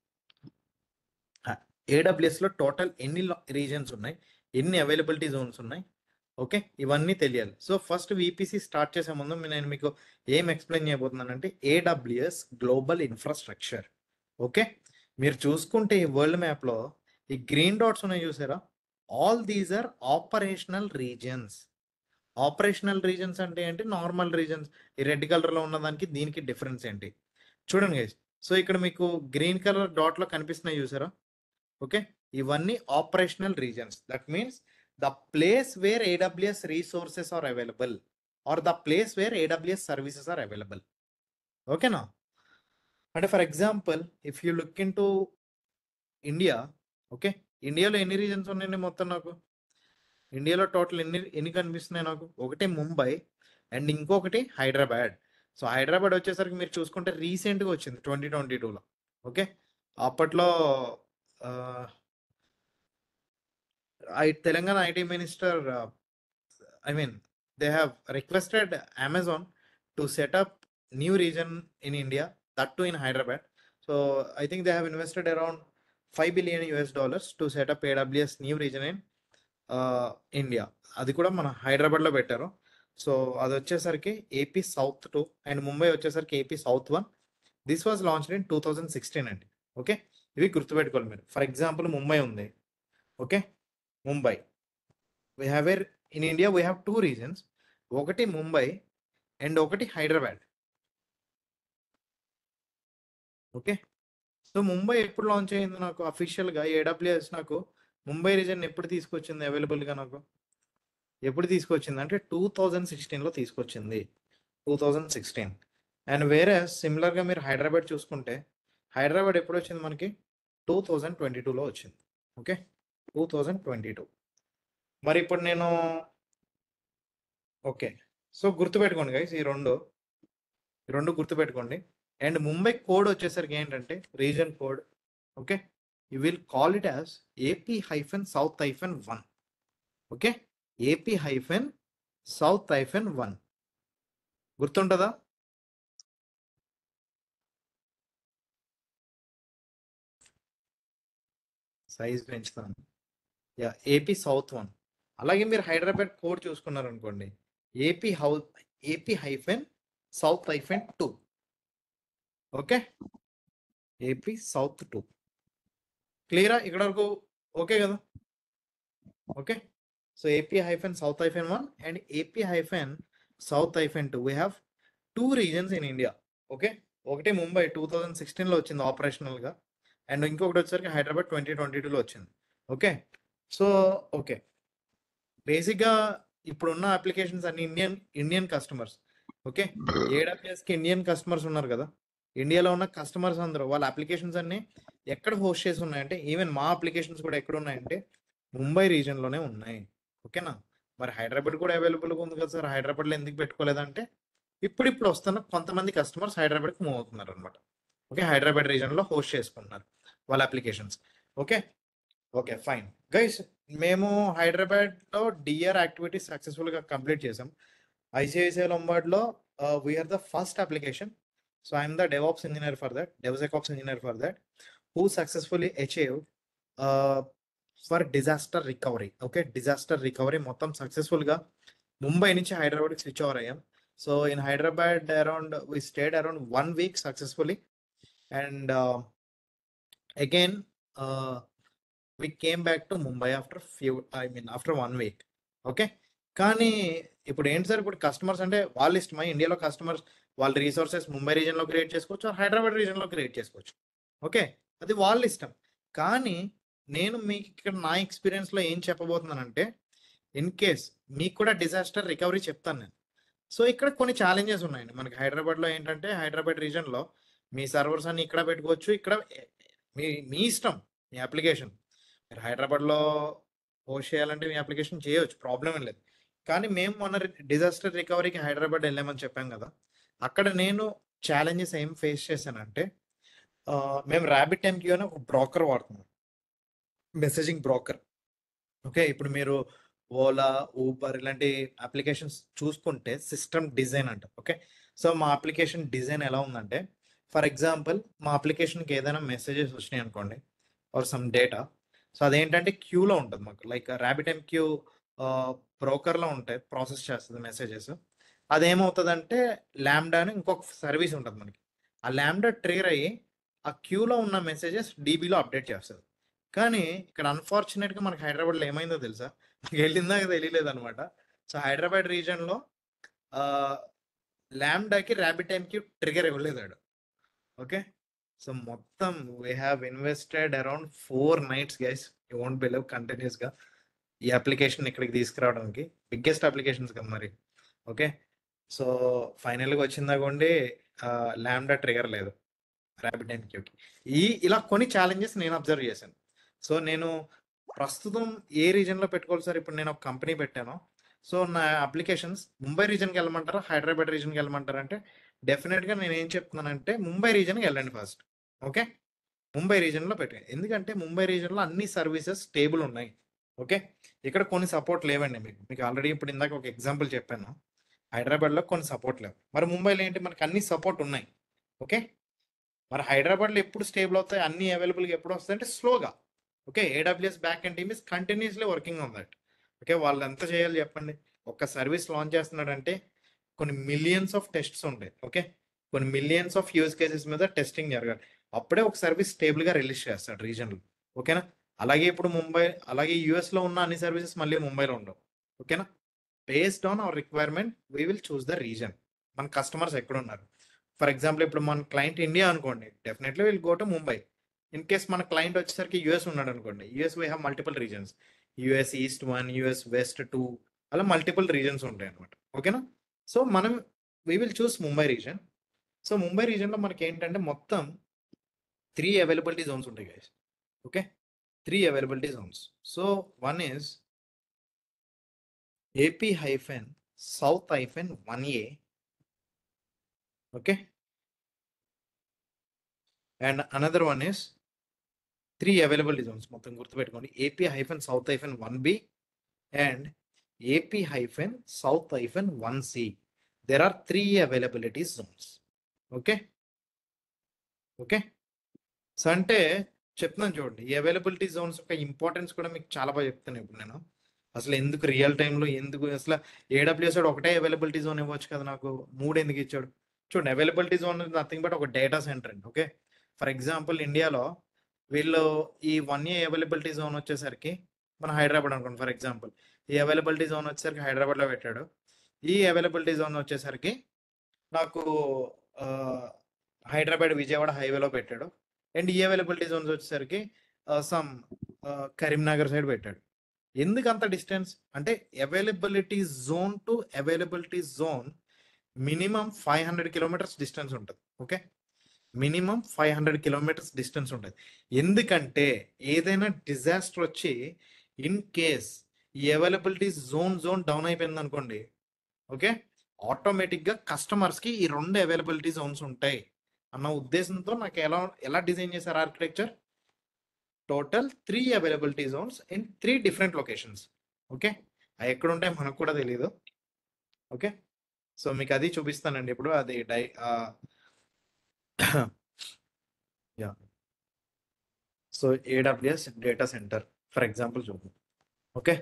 AWS లో టోటల్ ఎన్ని రీజన్స్ ఉన్నాయి ఎన్ని అవైలబిలిటీ జోన్స్ ఉన్నాయి ఓకే ఇవన్నీ తెలియాలి సో ఫస్ట్ విపిసి స్టార్ట్ చేసే ముందు మీ- నేను మీకు ఏం ఎక్స్ప్లెయిన్ చేయబోతున్నానంటే ఏడబ్ల్యూఎస్ గ్లోబల్ ఇన్ఫ్రాస్ట్రక్చర్ ఓకే మీరు చూసుకుంటే ఈ వరల్డ్ మ్యాప్ లో ఈ గ్రీన్ డాట్స్ ఉన్నాయి చూసారా all these are operational regions operational regions అంటే ఏంటి నార్మల్ రీజన్స్ ఈ రెడ్ కలర్ లో ఉన్న దానికి దీనికి డిఫరెన్స్ ఏంటి చూడండి గైస్ సో ఇక్కడ మీకు గ్రీన్ కలర్ డాట్ లో కనిపిస్తున్నాయి చూసారా ఓకే ఇవన్నీ operational regions that means the place where AWS resources are available or the place where AWS services are available ఓకేనా అంటే for example if you look into India okay ఇండియాలో ఎన్ని reasons ఉన్నాయండి మొత్తం నాకు ఇండియాలో టోటల్ ఎన్ని ఎన్ని కనిపిస్తున్నాయి నాకు ఒకటి ముంబై అండ్ ఇంకొకటి హైదరాబాద్ సో హైదరాబాద్ వచ్చేసరికి మీరు చూసుకుంటే రీసెంట్గా వచ్చింది ట్వంటీ ట్వంటీ టూలో ఓకే అప్పట్లో I Telangana IT minister I mean they have requested Amazon to set up new region in India that too in Hyderabad so I think they have invested around five billion US dollars to set up AWS new region in India అది కూడా మన హైదరాబాద్లో పెట్టారు so అది వచ్చేసరికి AP south two and Mumbai వచ్చేసరికి AP south one this was launch in two thousand sixteen అండి okay ఇవి గుర్తుపెట్టుకోవాలి మీరు ఫర్ ఎగ్జాంపుల్ ముంబై ఉంది okay Mumbai we have er in India we have two regions ఒకటి ముంబై అండ్ ఒకటి హైదరాబాద్ ఓకే సో ముంబై ఎప్పుడు లాంచ్ అయింది నాకు అఫీషియల్గా ఏడబ్ల్యూఎస్ నాకు ముంబై రీజన్ ఎప్పుడు తీసుకొచ్చింది అవైలబుల్గా నాకు ఎప్పుడు తీసుకొచ్చింది అంటే టూ థౌజండ్ సిక్స్టీన్లో తీసుకొచ్చింది టూ థౌజండ్ సిక్స్టీన్ అండ్ వేరే సిమిలర్గా మీరు హైదరాబాద్ చూసుకుంటే హైదరాబాద్ ఎప్పుడు వచ్చింది మనకి టూ థౌజండ్ ట్వంటీ టూలో వచ్చింది okay two thousand twenty two మరి ఇప్పుడు నేను ఓకే సో గుర్తుపెట్టుకోండి గైస్ ఈ రెండు ఈ రెండు గుర్తుపెట్టుకోండి అండ్ ముంబై కోడ్ వచ్చేసరికి ఏంటంటే region code okay you will call it as AP hyphen south hyphen one okay AP hyphen south hyphen one గుర్తుంటుందా సైజ్ పెంచుతాను యా ఏపీ సౌత్ వన్ అలాగే మీరు హైదరాబాద్ కోడ్ చూసుకున్నారు అనుకోండి AP how AP hyphen south hyphen two okay AP south two క్లియరా ఇక్కడ వరకు okay కదా okay so AP hyphen south hyphen one and AP hyphen south hyphen two we have two regions in India okay ఒకటి Mumbai two thousand సిక్స్టీన్లో వచ్చింది ఆపరేషనల్గా and ఇంకొకటి వచ్చేసరికి Hyderabad twenty twenty టూలో వచ్చింది ఓకే సో ఓకే బేసిక్గా ఇప్పుడున్న అప్లికేషన్స్ అన్ని ఇండియన్ ఇండియన్ కస్టమర్స్ ఓకే ఏడబ్ల్యూఎస్కి ఇండియన్ కస్టమర్స్ ఉన్నారు కదా ఇండియాలో ఉన్న కస్టమర్స్ అందరూ వాళ్ళ అప్లికేషన్స్ అన్ని ఎక్కడ హోస్ట్ చేసి ఉన్నాయంటే ఈవెన్ మా అప్లికేషన్స్ కూడా ఎక్కడ ఉన్నాయంటే ముంబై రీజన్లోనే ఉన్నాయి ఓకేనా మరి హైదరాబాద్ కూడా అవైలబుల్గా ఉంది కదా సార్ హైదరాబాద్లో ఎందుకు పెట్టుకోలేదంటే ఇప్పుడు ఇప్పుడు వస్తున్న కొంతమంది కస్టమర్స్ హైదరాబాద్కి మూవ్ అవుతున్నారు అనమాట ఓకే హైదరాబాద్ రీజన్లో హోస్ట్ చేసుకుంటున్నారు వాళ్ళ applications okay okay fine guys మేము హైదరాబాద్లో డిఆర్ యాక్టివిటీ సక్సెస్ఫుల్గా కంప్లీట్ చేసాం ఐసిఐసిఐ లొంబార్డ్లో we're the first application so I'm the DevOps engineer for that DevSecOps engineer for that who successfully achieve for disaster recovery okay disaster recovery మొత్తం సక్సెస్ఫుల్గా ముంబై నుంచి హైదరాబాద్కి switch over అయ్యాం so in Hyderabad around we stayed around one week successfully and again we came back to Mumbai after few I mean after one week okay కానీ ఇప్పుడు ఏంటి sir ఇప్పుడు customers అంటే వాళ్ళ ఇష్టమా ఇండియాలో కస్టమర్స్ వాళ్ళ రీసోర్సెస్ ముంబై రీజన్లో క్రియేట్ చేసుకోవచ్చు హైదరాబాద్ రీజన్లో క్రియేట్ చేసుకోవచ్చు ఓకే అది వాళ్ళ ఇష్టం కానీ నేను మీకు ఇక్కడ నా ఎక్స్పీరియన్స్లో ఏం చెప్పబోతున్నానంటే ఇన్ కేస్ మీకు కూడా డిజాస్టర్ రికవరీ చెప్తాను నేను సో ఇక్కడ కొన్ని ఛాలెంజెస్ ఉన్నాయండి మనకి హైదరాబాద్లో ఏంటంటే హైదరాబాద్ రీజన్లో మీ సర్వర్స్ అన్ని ఇక్కడ పెట్టుకోవచ్చు ఇక్కడ మీ మీ ఇష్టం మీ అప్లికేషన్ మీరు హైదరాబాద్లో పోస్ట్ చేయాలంటే మీ అప్లికేషన్ చేయొచ్చు ప్రాబ్లం ఏం లేదు కానీ మేము మొన్న డిజాస్టర్ రికవరీకి హైదరాబాద్ వెళ్ళామని చెప్పాం కదా అక్కడ నేను ఛాలెంజెస్ ఏం ఫేస్ చేశానంటే ఆ, మేము ర్యాబిట్ ఎంక్యూ అని ఒక బ్రోకర్ వాడుతున్నాం మెసేజింగ్ బ్రోకర్ ఓకే ఇప్పుడు మీరు ఓలా ఊబర్ ఇలాంటి అప్లికేషన్స్ చూసుకుంటే సిస్టమ్ డిజైన్ అంట ఓకే సో మా అప్లికేషన్ డిజైన్ ఎలా ఉందంటే ఫర్ ఎగ్జాంపుల్ మా అప్లికేషన్కి ఏదైనా మెసేజెస్ వచ్చినాయి అనుకోండి ఆర్ సమ్ డేటా సో అదేంటంటే క్యూలో ఉంటుంది మాకు లైక్ ర్యాబిట్ ఎం క్యూ బ్రోకర్లో ఉంటాయి ప్రాసెస్ చేస్తుంది మెసేజెస్ అదేమవుతుందంటే ల్యాండా అని ఇంకొక సర్వీస్ ఉంటుంది మనకి ఆ ల్యాండా ట్రేర్ అయ్యి ఆ క్యూలో ఉన్న మెసేజెస్ డీబీలో అప్డేట్ చేస్తుంది కానీ ఇక్కడ అన్ఫార్చునేట్గా మనకి హైదరాబాద్లో ఏమైందో తెలుసా నాకు వెళ్ళిందాక తెలియలేదు అనమాట సో హైదరాబాద్ రీజన్లో ల్యాండాకి ర్యాబిట్ టైంకి ట్రిగర్ ఇవ్వలేదాడు ఓకే సో మొత్తం we have invested around four nights guys you won't believe కంటిన్యూస్గా ఈ అప్లికేషన్ ఇక్కడికి తీసుకురావడానికి బిగ్గెస్ట్ అప్లికేషన్స్ కదా మరి ఓకే సో ఫైనల్గా వచ్చిందాకోండి ల్యాండా ట్రిగర్ లేదు ర్యాబిట్ ఎంక్యూకి ఈ ఇలా కొన్ని ఛాలెంజెస్ నేను అబ్జర్వ్ చేశాను సో నేను ప్రస్తుతం ఏ రీజన్లో పెట్టుకోవాలి సార్ ఇప్పుడు నేను ఒక కంపెనీ పెట్టాను సో నా అప్లికేషన్స్ ముంబై రీజన్కి వెళ్ళమంటారా హైదరాబాద్ రీజన్కి వెళ్ళమంటారా అంటే డెఫినెట్గా నేను ఏం చెప్తున్నానంటే ముంబై రీజన్కి వెళ్ళండి ఫస్ట్ ఓకే ముంబై రీజన్లో పెట్టండి ఎందుకంటే ముంబై రీజన్లో అన్ని సర్వీసెస్ స్టేబుల్ ఉన్నాయి ఓకే ఇక్కడ కొన్ని సపోర్ట్ లేవండి మీకు మీకు ఆల్రెడీ ఇప్పుడు ఇందాక ఒక ఎగ్జాంపుల్ చెప్పాను హైదరాబాద్లో కొన్ని సపోర్ట్ లేవు మరి ముంబైలో ఏంటి మనకి అన్ని సపోర్ట్ ఉన్నాయి ఓకే మరి హైదరాబాద్లో ఎప్పుడు స్టేబుల్ అవుతాయి అన్ని అవైలబుల్గా ఎప్పుడు వస్తాయి అంటే స్లోగా okay AWS backend team is continuously working on that okay వాళ్ళు ఎంత చేయాలి చెప్పండి ఒక సర్వీస్ లాంచ్ చేస్తున్నాడంటే కొన్ని మిలియన్స్ ఆఫ్ టెస్ట్స్ ఉంటాయి ఓకే కొన్ని మిలియన్స్ ఆఫ్ యూజ్ కేసెస్ మీద టెస్టింగ్ జరగాలి అప్పుడే ఒక సర్వీస్ స్టేబుల్గా రిలీజ్ చేస్తాడు రీజన్లో ఓకేనా అలాగే ఇప్పుడు ముంబై అలాగే యూఎస్లో ఉన్న అన్ని సర్వీసెస్ మళ్ళీ ముంబైలో ఉండవు ఓకేనా based on our requirement we will choose the region మన కస్టమర్స్ ఎక్కడ ఉన్నారు ఫర్ ఎగ్జాంపుల్ ఇప్పుడు మన క్లయింట్ ఇండియా అనుకోండి definitely will go to Mumbai in case మన క్లయింట్ వచ్చేసరికి యూఎస్ ఉన్నాడు అనుకోండి US we have multiple regions US east one US west two అలా మల్టిపుల్ రీజన్స్ ఉంటాయి అనమాట ఓకేనా సో మనం we will choose Mumbai region so Mumbai రీజన్లో మనకి ఏంటంటే మొత్తం త్రీ అవైలబిలిటీ జోన్స్ ఉంటాయి guys okay three availability zones so one is AP hyphen south hyphen one A okay and another one is three availability zones మొత్తం గుర్తుపెట్టుకోండి AP hyphen south hyphen one B and AP hyphen south hyphen one C there are three availability zones okay okay so అంటే చెప్తున్నాను చూడండి ఈ availability Jones యొక్క importance కూడా మీకు చాలా బాగా చెప్తాను ఇప్పుడు నేను అసలు ఎందుకు రియల్ టైంలో ఎందుకు అసలు ఏడబ్ల్యూఎస్ ఒకటే అవైలబిలిటీ జోన్ ఇవ్వచ్చు కదా నాకు మూడు ఎందుకు ఇచ్చాడు చూడండి అవైలబిలిటీ జోన్ నథింగ్ బట్ ఒక డేటా సెంటర్ అండి ఓకే ఫర్ ఎగ్జాంపుల్ ఇండియాలో వీళ్ళు ఈ వన్ ఏ అవైలబిలిటీ జోన్ వచ్చేసరికి మన హైదరాబాద్ అనుకోండి ఫర్ ఎగ్జాంపుల్ ఈ అవైలబిలిటీ జోన్ వచ్చేసరికి హైదరాబాద్లో పెట్టాడు ఈ అవైలబిలిటీ జోన్ వచ్చేసరికి నాకు ఆ, హైదరాబాద్ విజయవాడ హైవేలో పెట్టాడు అండ్ ఈ అవైలబిలిటీ జోన్స్ వచ్చేసరికి సమ్ కరీంనగర్ సైడ్ పెట్టాడు ఎందుకు అంత డిస్టెన్స్ అంటే availability zone to availability zone minimum five hundred kilometres distance ఉంటుంది okay minimum five hundred kilometres distance ఉంటుంది ఎందుకంటే ఏదైనా డిజాస్టర్ వచ్చి ఇన్ కేస్ ఈ అవైలబిలిటీ జోన్ జోన్ డౌన్ అయిపోయింది అనుకోండి ఓకే ఆటోమేటిక్గా కస్టమర్స్కి ఈ రెండు అవైలబిలిటీ జోన్స్ ఉంటాయి అన్న ఉద్దేశంతో నాకు ఎలా ఎలా డిజైన్ చేశారు architecture total three availability zones in three different locations okay అవి ఎక్కడ ఉంటాయి మనకు కూడా తెలియదు ఓకే సో మీకు అది చూపిస్తానండి ఇప్పుడు అది డై yeah so AWS data centre for example చూద్దాం ఓకే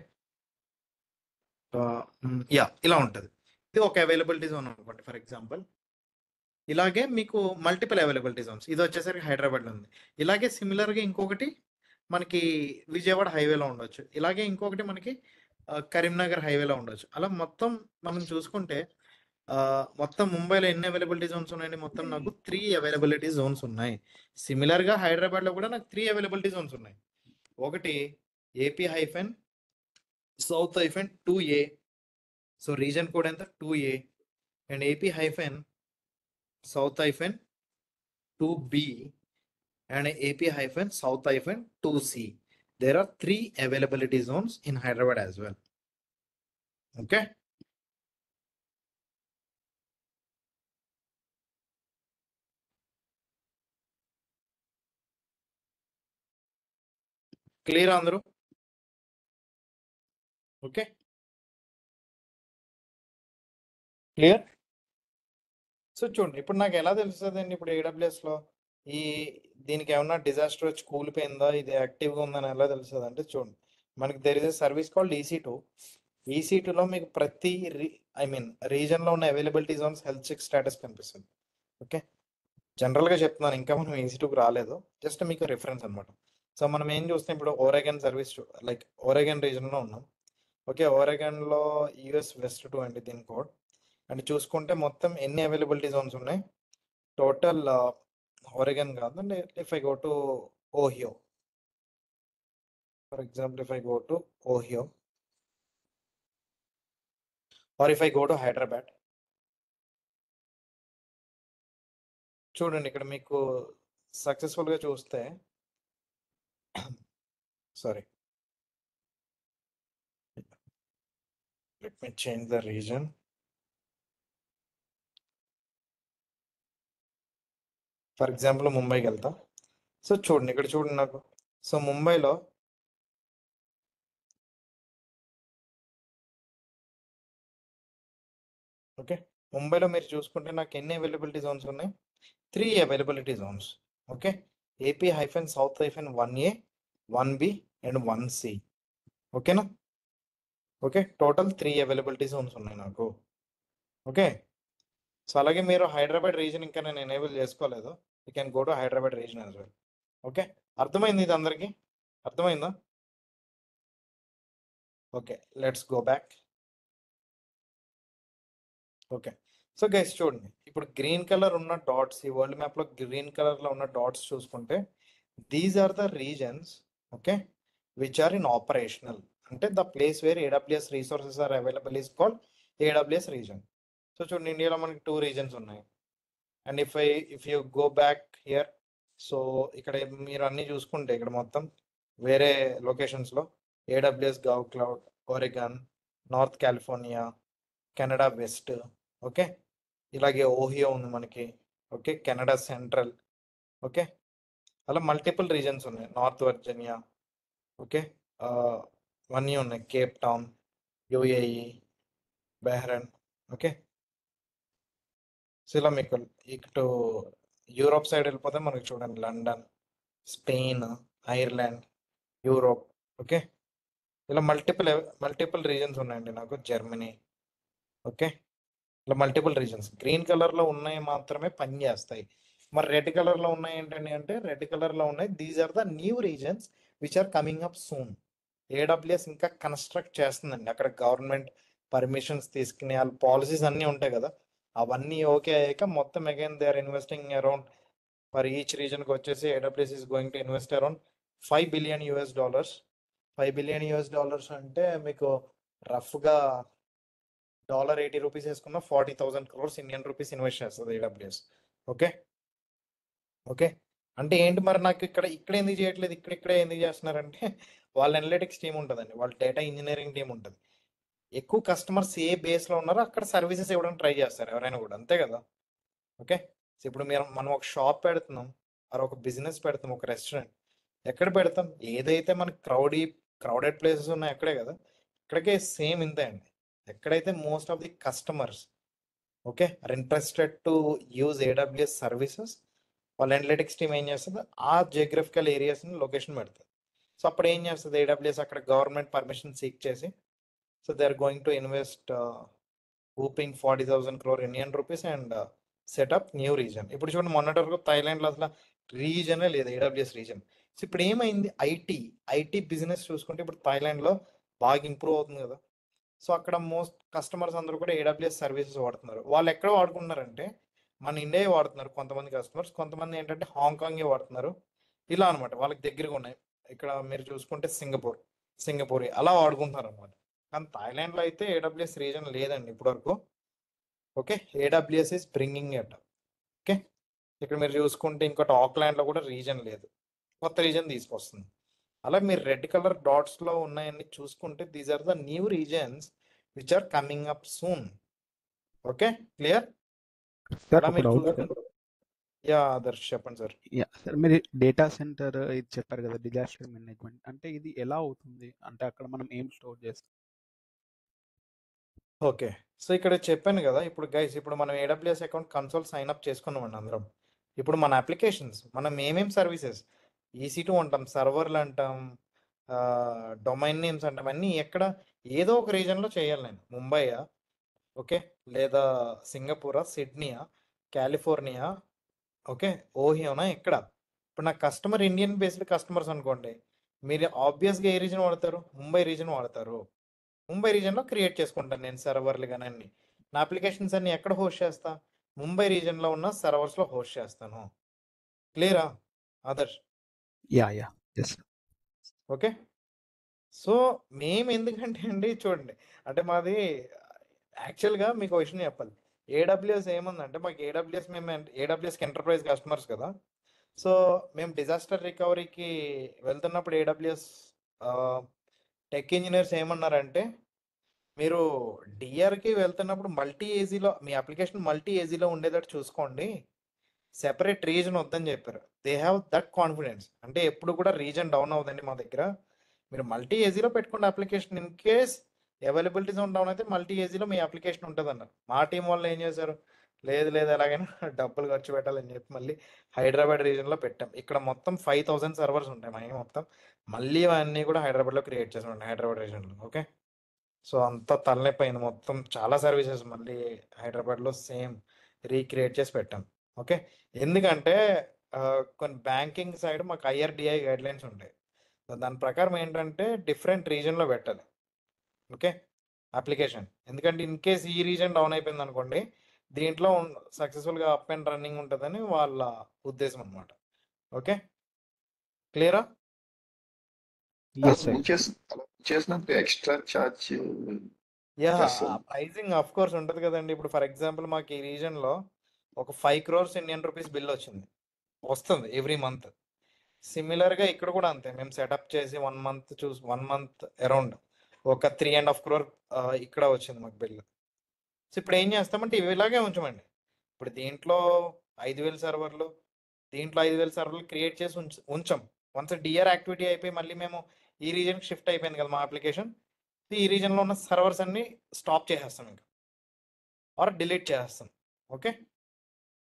యా ఇలా ఉంటుంది ఇది ఒక అవైలబిలిటీ జోన్ అనుకోండి ఫర్ ఎగ్జాంపుల్ ఇలాగే మీకు మల్టిపుల్ అవైలబిలిటీ జోన్స్ ఇది వచ్చేసరికి హైదరాబాద్లో ఉంది ఇలాగే సిమిలర్గా ఇంకొకటి మనకి విజయవాడ హైవేలో ఉండొచ్చు ఇలాగే ఇంకొకటి మనకి ఆ, కరీంనగర్ హైవేలో ఉండొచ్చు అలా మొత్తం మనం చూసుకుంటే ఆ, మొత్తం ముంబైలో ఎన్ని అవైలబిలిటీ జోన్స్ ఉన్నాయండి మొత్తం నాకు త్రీ అవైలబిలిటీ జోన్స్ ఉన్నాయి సిమిలర్గా హైదరాబాద్లో కూడా నాకు త్రీ అవైలబిలిటీ జోన్స్ ఉన్నాయి ఒకటి AP hyphen south hyphen two A so region code ఎంత two A and AP hyphen south hyphen two B and AP hyphen south hyphen two C there are three availability zones in Hyderabad as well okay clear అందరూ okay clear so చూడండి ఇప్పుడు నాకు ఎలా తెలుస్తుంది అండి ఇప్పుడు AWS లో ఈ దీనికి ఏమన్నా డిజాస్టర్ వచ్చి కూలిపోయిందా ఇది యాక్టివ్గా ఉందని ఎలా తెలుస్తుంది అంటే చూడండి మనకి there is a service called EC two EC టూలో మీకు ప్రతి ఐ మీన్ రీజన్లో ఉన్న availability zones health check status కనిపిస్తుంది ఓకే జనరల్గా చెప్తున్నాను ఇంకా మనం ఈసీ టూకి రాలేదు జస్ట్ మీకు రిఫరెన్స్ అనమాట సో మనం ఏం చూస్తాం ఇప్పుడు ఓరెగన్ సర్వీస్ లైక్ ఓరెగన్ రీజన్లో ఉన్నాం ఓకే ఓరెగన్లో యుఎస్ వెస్ట్ టూ అండి దీని కోడ్ అండ్ చూసుకుంటే మొత్తం ఎన్ని అవైలబిలిటీ జోన్స్ ఉన్నాయి టోటల్ ఒరిగన్ కాదు if I go to Ohio for example if I go to Ohio or if I go to Hyderabad చూడండి ఇక్కడ మీకు సక్సెస్ఫుల్గా చూస్తే sorry let me change the region for example ముంబైకి వెళ్తాం సో చూడండి ఇక్కడ చూడండి నాకు సో ముంబైలో ఓకే ముంబైలో మీరు చూసుకుంటే నాకు ఎన్ని అవైలబిలిటీ జోన్స్ ఉన్నాయి three availability zones okay AP hyphen south hyphen one A one B and one C ఓకేనా okay total three availability zones ఉన్నాయి నాకు ఓకే సో అలాగే మీరు హైదరాబాద్ రీజన్ ఇంకా నేను ఎనేబుల్ చేసుకోలేదు you can go to Hyderabad region as well okay అర్థమైంది ఇది అందరికీ అర్థమైందా okay let's go back okay so guys చూడండి ఇప్పుడు గ్రీన్ కలర్ ఉన్న డాట్స్ ఈ వరల్డ్ మ్యాప్లో గ్రీన్ కలర్లో ఉన్న డాట్స్ చూసుకుంటే these are the regions okay which are in operational అంటే the place where AWS resources are available is called AWS region so చూడండి ఇండియాలో మనకి టూ రీజన్స్ ఉన్నాయి and if I if you go back here so ఇక్కడ మీరు అన్ని చూసుకుంటే ఇక్కడ మొత్తం వేరే లొకేషన్స్లో AWS gov cloud Oregon north California Canada west okay ఇలాగే ఓహియో ఉంది మనకి ఓకే కెనడా సెంట్రల్ ఓకే అలా మల్టిపుల్ రీజన్స్ ఉన్నాయి నార్త్ వర్జీనియా ఓకే అవన్నీ ఉన్నాయి Cape Town UAE Bahrain okay so ఇలా మీకు ఇటు యూరోప్ సైడ్ వెళ్ళిపోతే మనకి చూడండి London Spain Ireland Europe okay ఇలా మల్టిపుల్ మల్టిపుల్ రీజన్స్ ఉన్నాయండి నాకు జర్మనీ ఓకే ఇలా మల్టిపుల్ రీజన్స్ గ్రీన్ కలర్లో ఉన్నాయి మాత్రమే పని చేస్తాయి మరి రెడ్ కలర్లో ఉన్నాయి ఏంటండి అంటే రెడ్ కలర్లో ఉన్నాయి these are the new regions which are coming up soon AWS ఇంకా కన్స్ట్రక్ట్ చేస్తుందండి అక్కడ గవర్నమెంట్ పర్మిషన్స్ తీసుకుని వాళ్ళ పాలసీస్ అన్నీ ఉంటాయి కదా అవన్నీ ఓకే అయ్యాక మొత్తం again they are investing around for each రీజన్కి వచ్చేసి AWS is going to invest around five billion US dollars five billion US dollars అంటే మీకు రఫ్గా డాలర్ ఎయిటీ రూపీస్ వేసుకున్న forty thousand crores Indian rupees invest చేస్తుంది ఏడబ్ల్యూఎస్ ఓకే ఓకే అంటే ఏంటి మరి నాకు ఇక్కడ ఇక్కడ ఎందుకు చేయట్లేదు ఇక్కడ ఇక్కడే ఎందుకు చేస్తున్నారంటే వాళ్ళ అనలిటిక్స్ టీం ఉంటుందండి వాళ్ళ డేటా ఇంజనీరింగ్ టీం ఉంటుంది ఎక్కువ కస్టమర్స్ ఏ బేస్లో ఉన్నారో అక్కడ సర్వీసెస్ ఇవ్వడానికి ట్రై చేస్తారు ఎవరైనా కూడా అంతే కదా ఓకే సో ఇప్పుడు మీరు మనం ఒక షాప్ పెడుతున్నాం ఆర్ ఒక బిజినెస్ పెడతాం ఒక రెస్టారెంట్ ఎక్కడ పెడతాం ఏదైతే మనకి క్రౌడీ క్రౌడెడ్ ప్లేసెస్ ఉన్నాయి అక్కడే కదా ఇక్కడికే సేమ్ ఇంతే అండి ఎక్కడైతే most of the customers okay are interested to use AWS services వాళ్ళ అనలిటిక్స్ టీమ్ ఏం చేస్తుంది ఆ జియోగ్రఫికల్ ఏరియాస్ని లొకేషన్ పెడుతుంది సో అప్పుడు ఏం చేస్తుంది ఏడబ్ల్యూఎస్ అక్కడ గవర్నమెంట్ పర్మిషన్ సీక్ చేసి so they are going to invest whopping forty thousand crore Indian rupees and setup new region ఇప్పుడు చూడండి మొన్నటి వరకు థైలాండ్లో అసలు రీజనే లేదు ఏడబ్ల్యూఎస్ రీజన్ సో ఇప్పుడు ఏమైంది ఐటీ ఐటీ బిజినెస్ చూసుకుంటే ఇప్పుడు థైలాండ్లో బాగా ఇంప్రూవ్ అవుతుంది కదా సో అక్కడ మోస్ట్ కస్టమర్స్ అందరూ కూడా ఏడబ్ల్యూఎస్ సర్వీసెస్ వాడుతున్నారు వాళ్ళు ఎక్కడ వాడుకుంటున్నారంటే మన ఇండియా వాడుతున్నారు కొంతమంది కస్టమర్స్ కొంతమంది ఏంటంటే హాంకాంగే వాడుతున్నారు ఇలా అనమాట వాళ్ళకి దగ్గరగా ఉన్నాయి ఇక్కడ మీరు చూసుకుంటే సింగపూర్ సింగపూర్ అలా వాడుకుంటున్నారు అనమాట కానీ థాయిలాండ్లో అయితే ఏడబ్ల్యూఎస్ రీజన్ లేదండి ఇప్పటివరకు okay AWS is bringing at okay ఇక్కడ మీరు చూసుకుంటే ఇంకోటి ఆక్లాండ్లో కూడా రీజన్ లేదు కొత్త రీజన్ తీసుకొస్తుంది అలా మీరు రెడ్ కలర్ డాట్స్లో ఉన్నాయని చూసుకుంటే these are the new regions which are coming up soon okay clear sir అలా ఒక మీరు డౌట్ చూసుకుంటే యా ఆదర్శ్ చెప్పండి సార్ యా సార్ మీరు డేటా సెంటర్ ఇది చెప్పారు కదా డిజాస్టర్ మేనేజ్మెంట్ అంటే ఇది ఎలా అవుతుంది అంటే అక్కడ మనం ఏం స్టోర్ చేస్తాం ఓకే సో ఇక్కడ చెప్పాను కదా ఇప్పుడు గైస్ ఇప్పుడు మనం AWS account console sign up చేసుకున్నామండి అందరం ఇప్పుడు మన అప్లికేషన్స్ మనం ఏమేం సర్వీసెస్ ఈసీ టూ అంటాం సర్వర్లు అంటాం డొమైన్ నేమ్స్ అంటాం అన్నీ ఎక్కడ ఏదో ఒక రీజన్లో చేయాలి నేను ముంబైయా ఓకే లేదా సింగపూరా సిడ్నీయా కాలిఫోర్నియా ఓకే ఓహియోనా ఎక్కడ ఇప్పుడు నా కస్టమర్ ఇండియన్ బేస్డ్ కస్టమర్స్ అనుకోండి మీరు ఆబ్వియస్గా ఏ రీజన్ వాడతారు ముంబై రీజన్ వాడతారు ముంబై రీజన్లో క్రియేట్ చేసుకుంటాను నేను సర్వర్లు కానీ అన్ని నా అప్లికేషన్స్ అన్ని ఎక్కడ హోస్ట్ చేస్తా ముంబై రీజన్లో ఉన్న సర్వర్స్లో హోస్ట్ చేస్తాను క్లియరా Adarsh yeah yeah yes okay so మేము ఎందుకంటే అండి చూడండి అంటే మాది యాక్చువల్గా మీకు ఒక విషయం చెప్పాలి ఏడబ్ల్యూఎస్ ఏముందంటే మాకు ఏడబ్ల్యూఎస్ మేము ఏడబ్ల్యూఎస్కి ఎంటర్ప్రైజ్ కస్టమర్స్ కదా సో మేము డిజాస్టర్ రికవరీకి వెళ్తున్నప్పుడు ఏడబ్ల్యూఎస్ టెక్ ఇంజనీర్స్ ఏమన్నారంటే మీరు డిఆర్కి వెళ్తున్నప్పుడు మల్టీ ఏజీలో మీ అప్లికేషన్ మల్టీ ఏజీలో ఉండేటట్టు చూసుకోండి సెపరేట్ రీజన్ వద్దని చెప్పారు దే హ్యావ్ దట్ కాన్ఫిడెన్స్ అంటే ఎప్పుడు కూడా రీజన్ డౌన్ అవుదండి మా దగ్గర మీరు మల్టీ ఏజీలో పెట్టుకోండి application in case availability zone down అయితే మల్టీ ఏజీలో మీ అప్లికేషన్ ఉంటుంది అన్నారు మా టీం వాళ్ళు ఏం చేశారు లేదు లేదు ఎలాగైనా డబ్బులు ఖర్చు పెట్టాలని చెప్పి మళ్ళీ హైదరాబాద్ రీజన్లో పెట్టాం ఇక్కడ మొత్తం ఫైవ్ థౌసండ్ సర్వర్స్ ఉంటాయి మా మొత్తం మళ్ళీ అవన్నీ కూడా హైదరాబాద్లో క్రియేట్ చేసాం హైదరాబాద్ రీజన్లో ఓకే సో అంతా తలనొప్పి అయింది మొత్తం చాలా సర్వీసెస్ మళ్ళీ హైదరాబాద్లో సేమ్ రీక్రియేట్ చేసి పెట్టాం ఓకే ఎందుకంటే ఆ, కొన్ని బ్యాంకింగ్ సైడ్ మాకు ఐఆర్డిఐ గైడ్ లైన్స్ ఉంటాయి సో దాని ప్రకారం ఏంటంటే డిఫరెంట్ రీజన్లో పెట్టాలి ఓకే అప్లికేషన్ ఎందుకంటే ఇన్ కేస్ ఈ రీజన్ డౌన్ అయిపోయింది అనుకోండి దీంట్లో సక్సెస్ఫుల్గా అప్ అండ్ రన్నింగ్ ఉంటుందని వాళ్ళ ఉద్దేశం అనమాట ఓకే క్లియరా ఎస్ సార్ చేసి- అలా చేసినప్పుడు ఎక్స్ట్రా ఛార్జ్ యా చేస్తాం. ప్రైజింగ్ ఆఫ్ కోర్స్ ఉంటుంది కదండి ఇప్పుడు ఫర్ ఎగ్జాంపుల్ మాకు ఈ రీజన్లో ఒక five crores Indian rupees bill వచ్చింది వస్తుంది ఎవ్రీ మంత్ సిమిలర్గా ఇక్కడ కూడా అంతే మేము సెటప్ చేసి వన్ మంత్ చూసి వన్ మంత్ అరౌండ్ ఒక త్రీ అండ్ హాఫ్ క్రోర్ ఇక్కడ వచ్చింది మాకు బిల్ సో ఇప్పుడు ఏం చేస్తామంటే ఇవి ఇలాగే ఉంచమండి ఇప్పుడు దీంట్లో ఐదు వేల సర్వర్లు దీంట్లో ఐదు వేల సర్వర్లు క్రియేట్ చేసి ఉంచ ఉంచాం వన్స్ డిఆర్ యాక్టివిటీ అయిపోయి మళ్ళీ మేము ఈ రీజన్కి షిఫ్ట్ అయిపోయింది కదా మా అప్లికేషన్ ఈ రీజన్లో ఉన్న సర్వర్స్ అన్ని స్టాప్ చేసేస్తాం ఇంకా ఆర్ డిలీట్ చేసేస్తాం ఓకే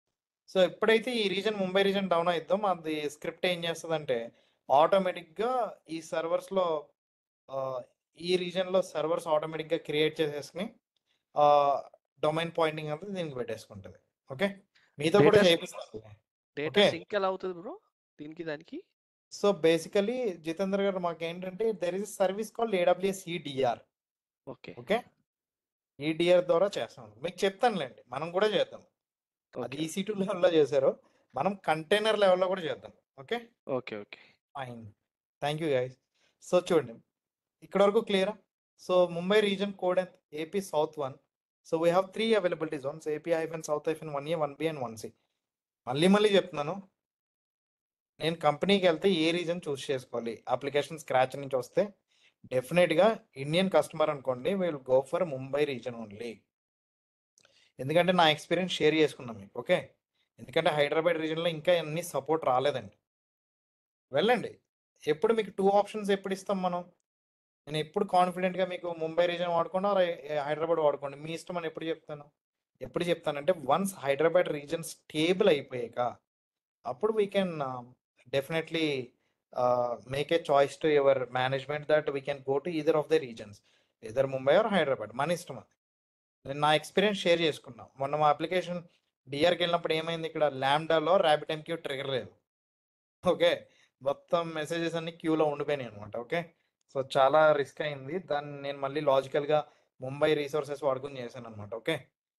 సో ఎప్పుడైతే ఈ రీజన్ ముంబై రీజన్ డౌన్ అవుద్దాం అది స్క్రిప్ట్ ఏం చేస్తుందంటే ఆటోమేటిక్గా ఈ సర్వర్స్లో ఈ రీజన్లో సర్వర్స్ ఆటోమేటిక్గా క్రియేట్ చేసేసుకుని డొమైన్ పాయింటింగ్ అంతా దీనికి పెట్టేసుకుంటుంది ఓకే మీతో కూడా Data- చేపిస్తుంది డేటా Okay. సింక్ ఎలా అవుతుంది బ్రో దీనికి దానికి సో బేసికలీ జితేంద్ర గారు మాకు ఏంటంటే there is service called AWS EDR okay okay EDR ద్వారా చేస్తాం మీకు చెప్తానులేండి మనం కూడా చేద్దాం అది ఓకే ఈసీ టూ లెవెల్లో చేశారు మనం కంటైనర్ లెవెల్లో కూడా చేద్దాం okay okay okay fine thank you guys so చూడండి ఇక్కడ వరకు క్లియరా సో ముంబై రీజన్ కోడ్ ఎంత AP south one so we have three availability zones AP hyphen south hyphen one A one B and one C మళ్ళీ మళ్ళీ చెప్తున్నాను నేను కంపెనీకి వెళ్తే ఏ రీజన్ చూస్ చేసుకోవాలి అప్లికేషన్ స్క్రాచ్ నుంచి వస్తే డెఫినెట్గా ఇండియన్ కస్టమర్ అనుకోండి will go for Mumbai region only ఎందుకంటే నా ఎక్స్పీరియన్స్ షేర్ చేసుకున్నాం మీకు ఓకే ఎందుకంటే హైదరాబాద్ రీజన్లో ఇంకా అన్ని సపోర్ట్ రాలేదండి వెళ్ళండి ఎప్పుడు మీకు టూ ఆప్షన్స్ ఎప్పుడు ఇస్తాం మనం నేను ఎప్పుడు కాన్ఫిడెంట్గా మీకు ముంబై రీజన్ వాడుకోండి ఆర్ హైదరాబాద్ వాడుకోండి మీ ఇష్టం అని ఎప్పుడు చెప్తాను ఎప్పుడు చెప్తానంటే వన్స్ హైదరాబాద్ రీజన్ స్టేబుల్ అయిపోయాక అప్పుడు we can definitely make a choice to your management that we can go to either of the regions either Mumbai or Hyderabad మన ఇష్టం అది నేను నా ఎక్స్పీరియన్స్ షేర్ చేసుకున్నా మొన్న మా అప్లికేషన్ డిఆర్కి వెళ్ళినప్పుడు ఏమైంది ఇక్కడ ల్యాండాలో ర్యాబిట్ ఎంక్యూ ట్రిగర్ లేదు ఓకే మొత్తం మెసేజెస్ అన్ని క్యూలో ఉండిపోయినాయి అనమాట ఓకే సో చాలా రిస్క్ అయింది దాన్ని నేను మళ్ళీ లాజికల్గా ముంబై రీసోర్సెస్ వాడుకుని చేశాను అనమాట ఓకే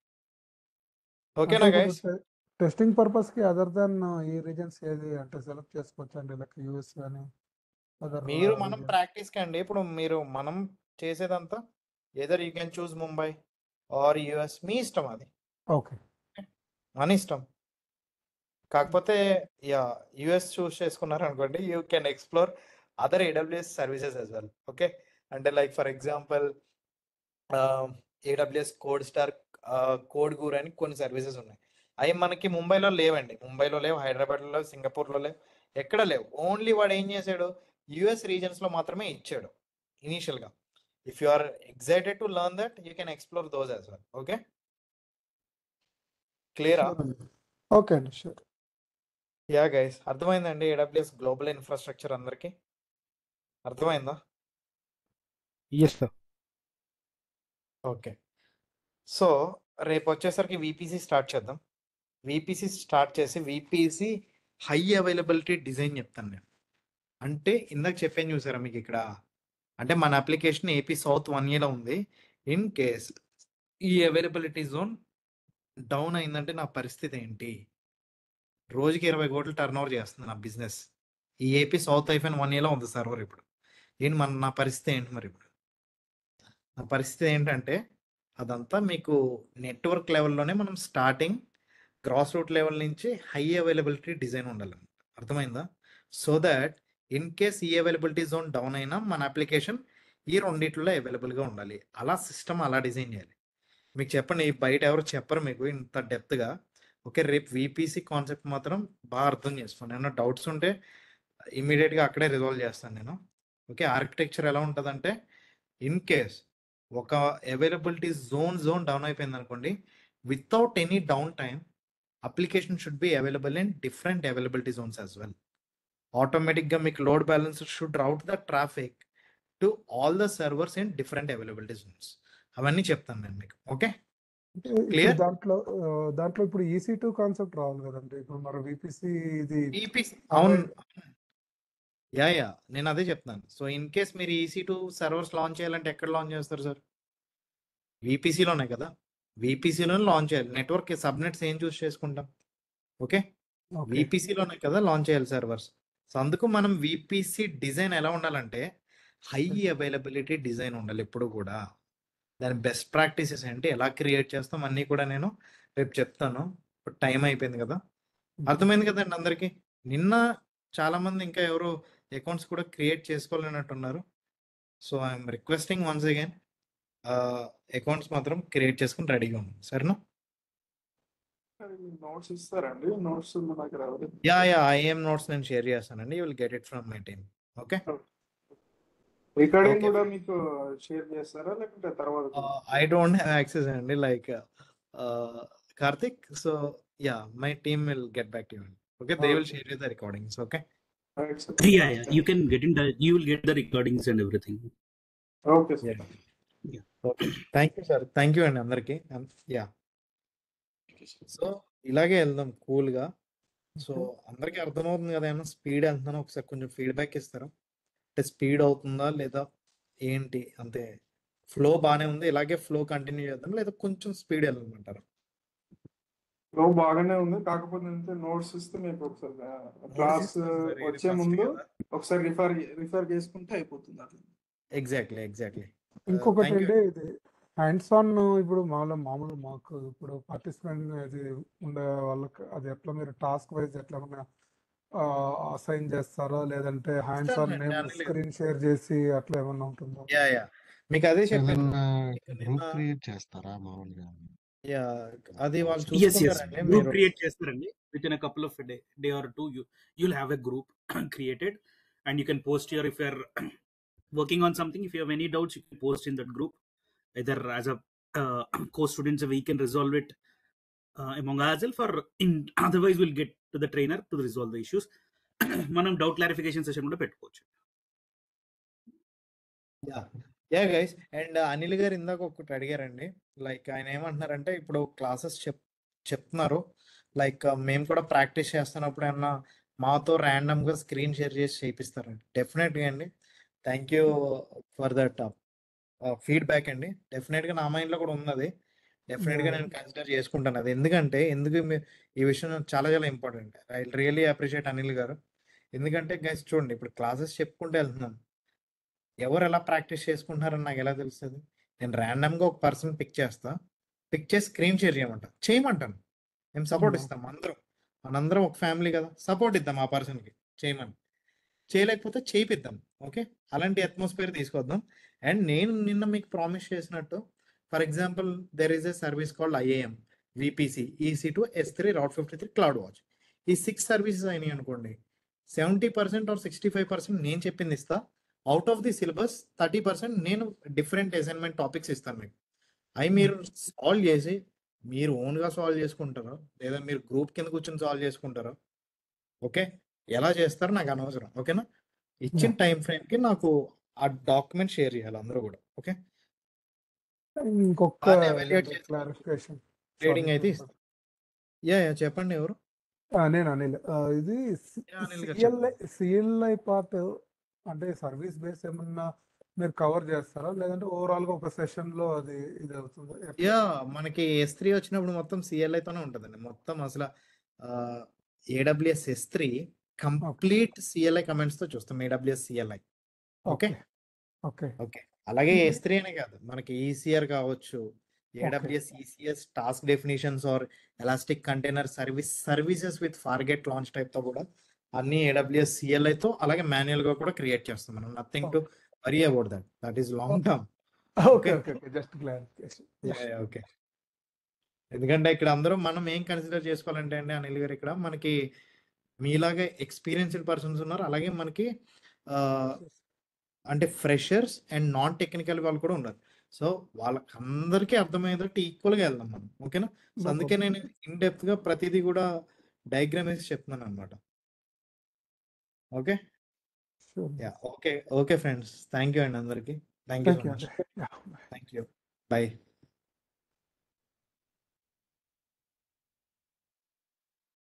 ఓకేనా గైస్ టెస్టింగ్ పర్పస్ కి అదర్ దెన్ ఈ రీజన్స్ ఏది అంటే సెలెక్ట్ చేసుకోవచ్చు అండి లైక్ యూఎస్ కానీ అదర్ మీరు మనం ప్రాక్టీస్కి అండి ఇప్పుడు మీరు మనం చేసేదంతా either you can choose Mumbai or US మీ ఇష్టం అది ఓకే మన ఇష్టం కాకపోతే యా యుఎస్ చూస్ చేసుకున్నారు అనుకోండి you can explore other AWS services as well okay అంటే like for example AWS code star code guru అని కొన్ని సర్వీసెస్ ఉన్నాయి అవి మనకి ముంబైలో లేవండి ముంబైలో లేవు హైదరాబాద్లో లేవు సింగపూర్లో లేవు ఎక్కడ లేవు ఓన్లీ వాడు ఏం చేశాడు యుఎస్ రీజన్స్లో మాత్రమే ఇచ్చాడు ఇనీషియల్గా if you are excited to learn that you can explore those as well okay క్లియరా ఓకే అండి షూర్ యా గైస్ అర్థమైందండి ఏడబ్ల్యూఎస్ గ్లోబల్ ఇన్ఫ్రాస్ట్రక్చర్ అందరికి అర్థమైందా ఎస్ సార్ ఓకే సో రేపు వచ్చేసరికి విపిసి స్టార్ట్ చేద్దాం విపిసి స్టార్ట్ చేసి విపిసి హై అవైలబిలిటీ డిజైన్ చెప్తాను నేను అంటే ఇందాక చెప్పాను చూసారా మీకు ఇక్కడ అంటే మన అప్లికేషన్ ఏపీ సౌత్ వన్ ఇయర్లో ఉంది ఇన్ కేస్ ఈ అవైలబిలిటీ జోన్ డౌన్ అయిందంటే నా పరిస్థితి ఏంటి రోజుకి ఇరవై కోట్లు టర్న్ ఓవర్ చేస్తుంది నా బిజినెస్ ఈ ఏపీ సౌత్ ఐఫెన్ వన్ ఇయర్లో ఉంది సర్వర్ ఇప్పుడు ఏంటి మన నా పరిస్థితి ఏంటి మరి ఇప్పుడు నా పరిస్థితి ఏంటంటే అదంతా మీకు నెట్వర్క్ లెవెల్లోనే మనం స్టార్టింగ్ గ్రాస్ రూట్ లెవెల్ నుంచి హై అవైలబిలిటీ డిజైన్ ఉండాలి అర్థమైందా సో దట్ ఇన్ కేస్ ఈ అవైలబిలిటీ జోన్ డౌన్ అయినా మన అప్లికేషన్ ఈ రెండిట్లో అవైలబుల్గా ఉండాలి అలా సిస్టమ్ అలా డిజైన్ చేయాలి మీకు చెప్పండి బయట ఎవరు చెప్పరు మీకు ఇంత డెప్త్గా ఓకే రేపు విపిసి కాన్సెప్ట్ మాత్రం బాగా అర్థం చేసుకోండి ఏమైనా డౌట్స్ ఉంటే ఇమీడియట్గా అక్కడే రిజాల్వ్ చేస్తాను నేను ఓకే ఆర్కిటెక్చర్ ఎలా ఉంటుందంటే ఇన్ కేస్ ఒక అవైలబిలిటీ జోన్ జోన్ డౌన్ అయిపోయింది అనుకోండి without any downtime application should be available in different availability zones as well ఆటోమేటిక్గా మీకు load balance should route the traffic to all the servers in different availability zones అవన్నీ చెప్తాను నేను మీకు okay అంటే ఇప్పుడు Clear? దాంట్లో ఆ, దాంట్లో ఇప్పుడు ఈసీ టూ కాన్సెప్ట్ రావాలి కదండి ఇప్పుడు మరి విపిసి ఇది ఈపీసీ అవును యా యా నేను అదే చెప్తాను సో ఇన్ కేస్ మీరు ఈసీ టూ సర్వర్స్ లాంచ్ చేయాలంటే ఎక్కడ లాంచ్ చేస్తారు సార్ విపిసిలోనే కదా విపిసిలోనే లాంచ్ చేయాలి నెట్వర్క్ సబ్నెట్స్ ఏం చూస్ చేసుకుంటాం ఓకే ఓకే విపిసిలోనే కదా లాంచ్ చేయాలి సర్వర్స్ సో అందుకు మనం విపిసి డిజైన్ ఎలా ఉండాలంటే హై అవైలబిలిటీ డిజైన్ ఉండాలి ఎప్పుడు కూడా దాని బెస్ట్ ప్రాక్టీసెస్ ఏంటి ఎలా క్రియేట్ చేస్తాం అన్నీ కూడా నేను రేపు చెప్తాను ఇప్పుడు టైం అయిపోయింది కదా అర్థమైంది కదండి అందరికి నిన్న చాలా మంది ఇంకా ఎవరు అకౌంట్స్ కూడా క్రియేట్ చేసుకోలేనట్టున్నారు so I'm requesting once again accounts మాత్రం క్రియేట్ చేసుకుని రెడీగా ఉంది సరేనా నోట్స్ ఇస్తారండి నోట్స్ నా దగ్గర available yeah yeah I'm notes నేను షేర్ చేస్తానండి you will get it from my team okay recording Okay. కూడా మీకు షేర్ చేస్తారా లేకుంటే తర్వాత ఐ డోంట్ హ్యావ్ యాక్సెస్ అండి like Karthik so yeah my team will get back to you okay they will Okay. Share you the recordings okay right sir Yeah, yeah. You can get in the, you will get the recordings and everything. Okay sir okay thank you sir thank you అండి అందరికి yeah so ఇలాగే వెళ్దాం cool గా so అందరికి అర్థమవుతుంది కదా ఏమన్నా speed వెళ్తున్నాను ఒకసారి కొంచెం ఫీడ్బ్యాక్ ఇస్తారా అంటే స్పీడ్ అవుతుందా లేదా ఏంటి అంతే ఫ్లో బాగానే ఉంది ఇలాగే ఫ్లో కంటిన్యూ చేద్దాం లేదా కొంచెం స్పీడ్ వెళ్ళమంటారా ఫ్లో బాగానే ఉంది కాకపోతే అంటే నోట్స్ ఇస్తే మీకు ఒకసారి క్లాస్ వచ్చే ముందు ఒకసారి రిఫర్ రిఫర్ చేసుకుంటే అయిపోతుంది అట్లా ఎగ్జాక్ట్లీ ఎగ్జాక్ట్లీ ఇంకొకటి thank you. అంటే ఇది హ్యాండ్స్ ఆన్ ఇప్పుడు మామూలు మామూలు మాకు ఇప్పుడు పార్టిసిపెంట్ అది ఉండే వాళ్ళకి అది ఎట్లా మీరు టాస్క్ వైజ్ ఎట్లా అసైన్ చేస్తారా లేదంటే హ్యాండ్స్ ఆన్ ఇస్తానండి, నేమ్ అన్ని లేదు. స్క్రీన్ షేర్ చేసి అట్లా ఏమన్నా ఉంటుందా యా యా మీకు అదే చెప్పాను ఏదన్నా మీకు గ్రూప్ నిన్న- క్రియేట్ చేస్తారా మామూలుగా యా అది వాళ్ళు Yes, yes. చూసుకుంటారండి Group మీరు create చేస్తారండి within a couple of a day, day or two. You you'll have a group created, and you can post your if you're working on something. If you have any doubts, you can post in that group. Either as a uh, co-students, we can resolve it uh, among ourselves, or in otherwise we'll get to the trainer to resolve the issues. మనం doubt clarification session కూడా పెట్టుకోవచ్చు yeah yeah guys and Anil garu ఇందాక ఒకటి అడిగారండి like ఆయన ఏమంటున్నారంటే ఇప్పుడు classes చెప్ చెప్తున్నారు లైక్ మేము కూడా ప్రాక్టీస్ చేస్తున్నప్పుడు ఏమన్నా మాతో random గా స్క్రీన్ షేర్ చేసి చేయిస్తారండి డెఫినెట్గా అండి thank you for that feedback అండి డెఫినెట్గా నా మైండ్లో కూడా ఉన్నది డెఫినెట్గా నేను కన్సిడర్ చేసుకుంటాను అది ఎందుకంటే ఎందుకు మీ- ఈ విషయం చాలా చాలా important I really appreciate Anil garu ఎందుకంటే గైస్ చూడండి ఇప్పుడు క్లాసెస్ చెప్పుకుంటూ వెళ్తున్నాం ఎవరు ఎలా ప్రాక్టీస్ చేసుకుంటున్నారని నాకు ఎలా తెలుస్తుంది నేను ర్యాండమ్గా ఒక పర్సన్ పిక్ చేస్తా పిక్ చేసి స్క్రీన్ షేర్ చేయమంట చేయమంటాను మేము సపోర్ట్ Hmm. ఇస్తాం అందరం మనందరం ఒక ఫ్యామిలీ కదా సపోర్ట్ ఇద్దాం ఆ పర్సన్కి చేయమని చేయలేకపోతే చేయిద్దాం ఓకే అలాంటి అట్మాస్ఫియర్ తీసుకొద్దాం అండ్ నేను నిన్న మీకు ప్రామిస్ చేసినట్టు for example there is a service called IAM VPC EC two S three route fifty three cloud watch ఈ సిక్స్ సర్వీసెస్ అయినాయి అనుకోండి seventy percent or sixty five percent నేను చెప్పింది ఇస్తా out of the syllabus thirty percent నేను different assignment topics ఇస్తాను మీకు అవి మీరు సాల్వ్ చేసి మీరు ఓన్గా సాల్వ్ చేసుకుంటారో లేదా మీరు గ్రూప్ కింద కూర్చొని సాల్వ్ చేసుకుంటారో ఓకే ఎలా చేస్తారో నాకు అనవసరం ఓకేనా ఇచ్చిన టైం ఫ్రేమ్కి నాకు ఆ డాక్యుమెంట్ షేర్ చేయాలి అందరూ కూడా ఓకే ఇంకొక బాగానే evaluate చేసి క్లారిఫికేషన్ ట్రేడింగ్ అయితే ఇస్తాం యా యా చెప్పండి ఎవరు నేను అనిల్ ఆ, ఇది యా, అనిల్ గారు సిఎల్ఐ సిఎల్ఐ పార్ట్ అంటే సర్వీస్ బేస్ ఏమన్నా మీరు కవర్ చేస్తారా లేదంటే ఓవరాల్ గా ఒక సెషన్ లో అది ఇది అవుతుందా ఎట్లా? యా మనకి ఎస్ త్రీ వచ్చినప్పుడు మొత్తం CLI తోనే ఉంటుందండి మొత్తం అసలు AWS S three complete CLI comments తో చూస్తాం AWS CLI okay okay okay అలాగే ఎస్ త్రీ అనే కాదు మనకి ఈసీఆర్ కావచ్చు AWS ECS task definitions or elastic container service services with Fargate launch type తో కూడా అన్ని ఏడబ్ల్యూఎస్ సిఎల్ఐ తో అలాగే మాన్యువల్ గా కూడా క్రియేట్ చేస్తాం మనం nothing to worry about that that is long term okay okay okay just clarification okay ఎందుకంటే ఇక్కడ అందరూ మనం ఏం కన్సిడర్ చేసుకోవాలంటే అండి అనిల్ గారు ఇక్కడ మనకి మీలాగే ఎక్స్పీరియన్స్డ్ పర్సన్స్ ఉన్నారు అలాగే మనకి ఆ, అంటే ఫ్రెషర్స్ అండ్ నాన్ టెక్నికల్ వాళ్ళు కూడా ఉన్నారు సో వాళ్ళకి అందరికీ అర్థమయ్యేటట్టు ఈక్వల్ గా వెళ్దాం మనం ఓకేనా సో అందుకే నేను ఇన్ డెప్త్ గా ప్రతిదీ కూడా డయాగ్రామ్ వేసి చెప్తున్నాను అనమాట okay yeah okay okay friends thank you అండి అందరికి thank you thank so you much thank you by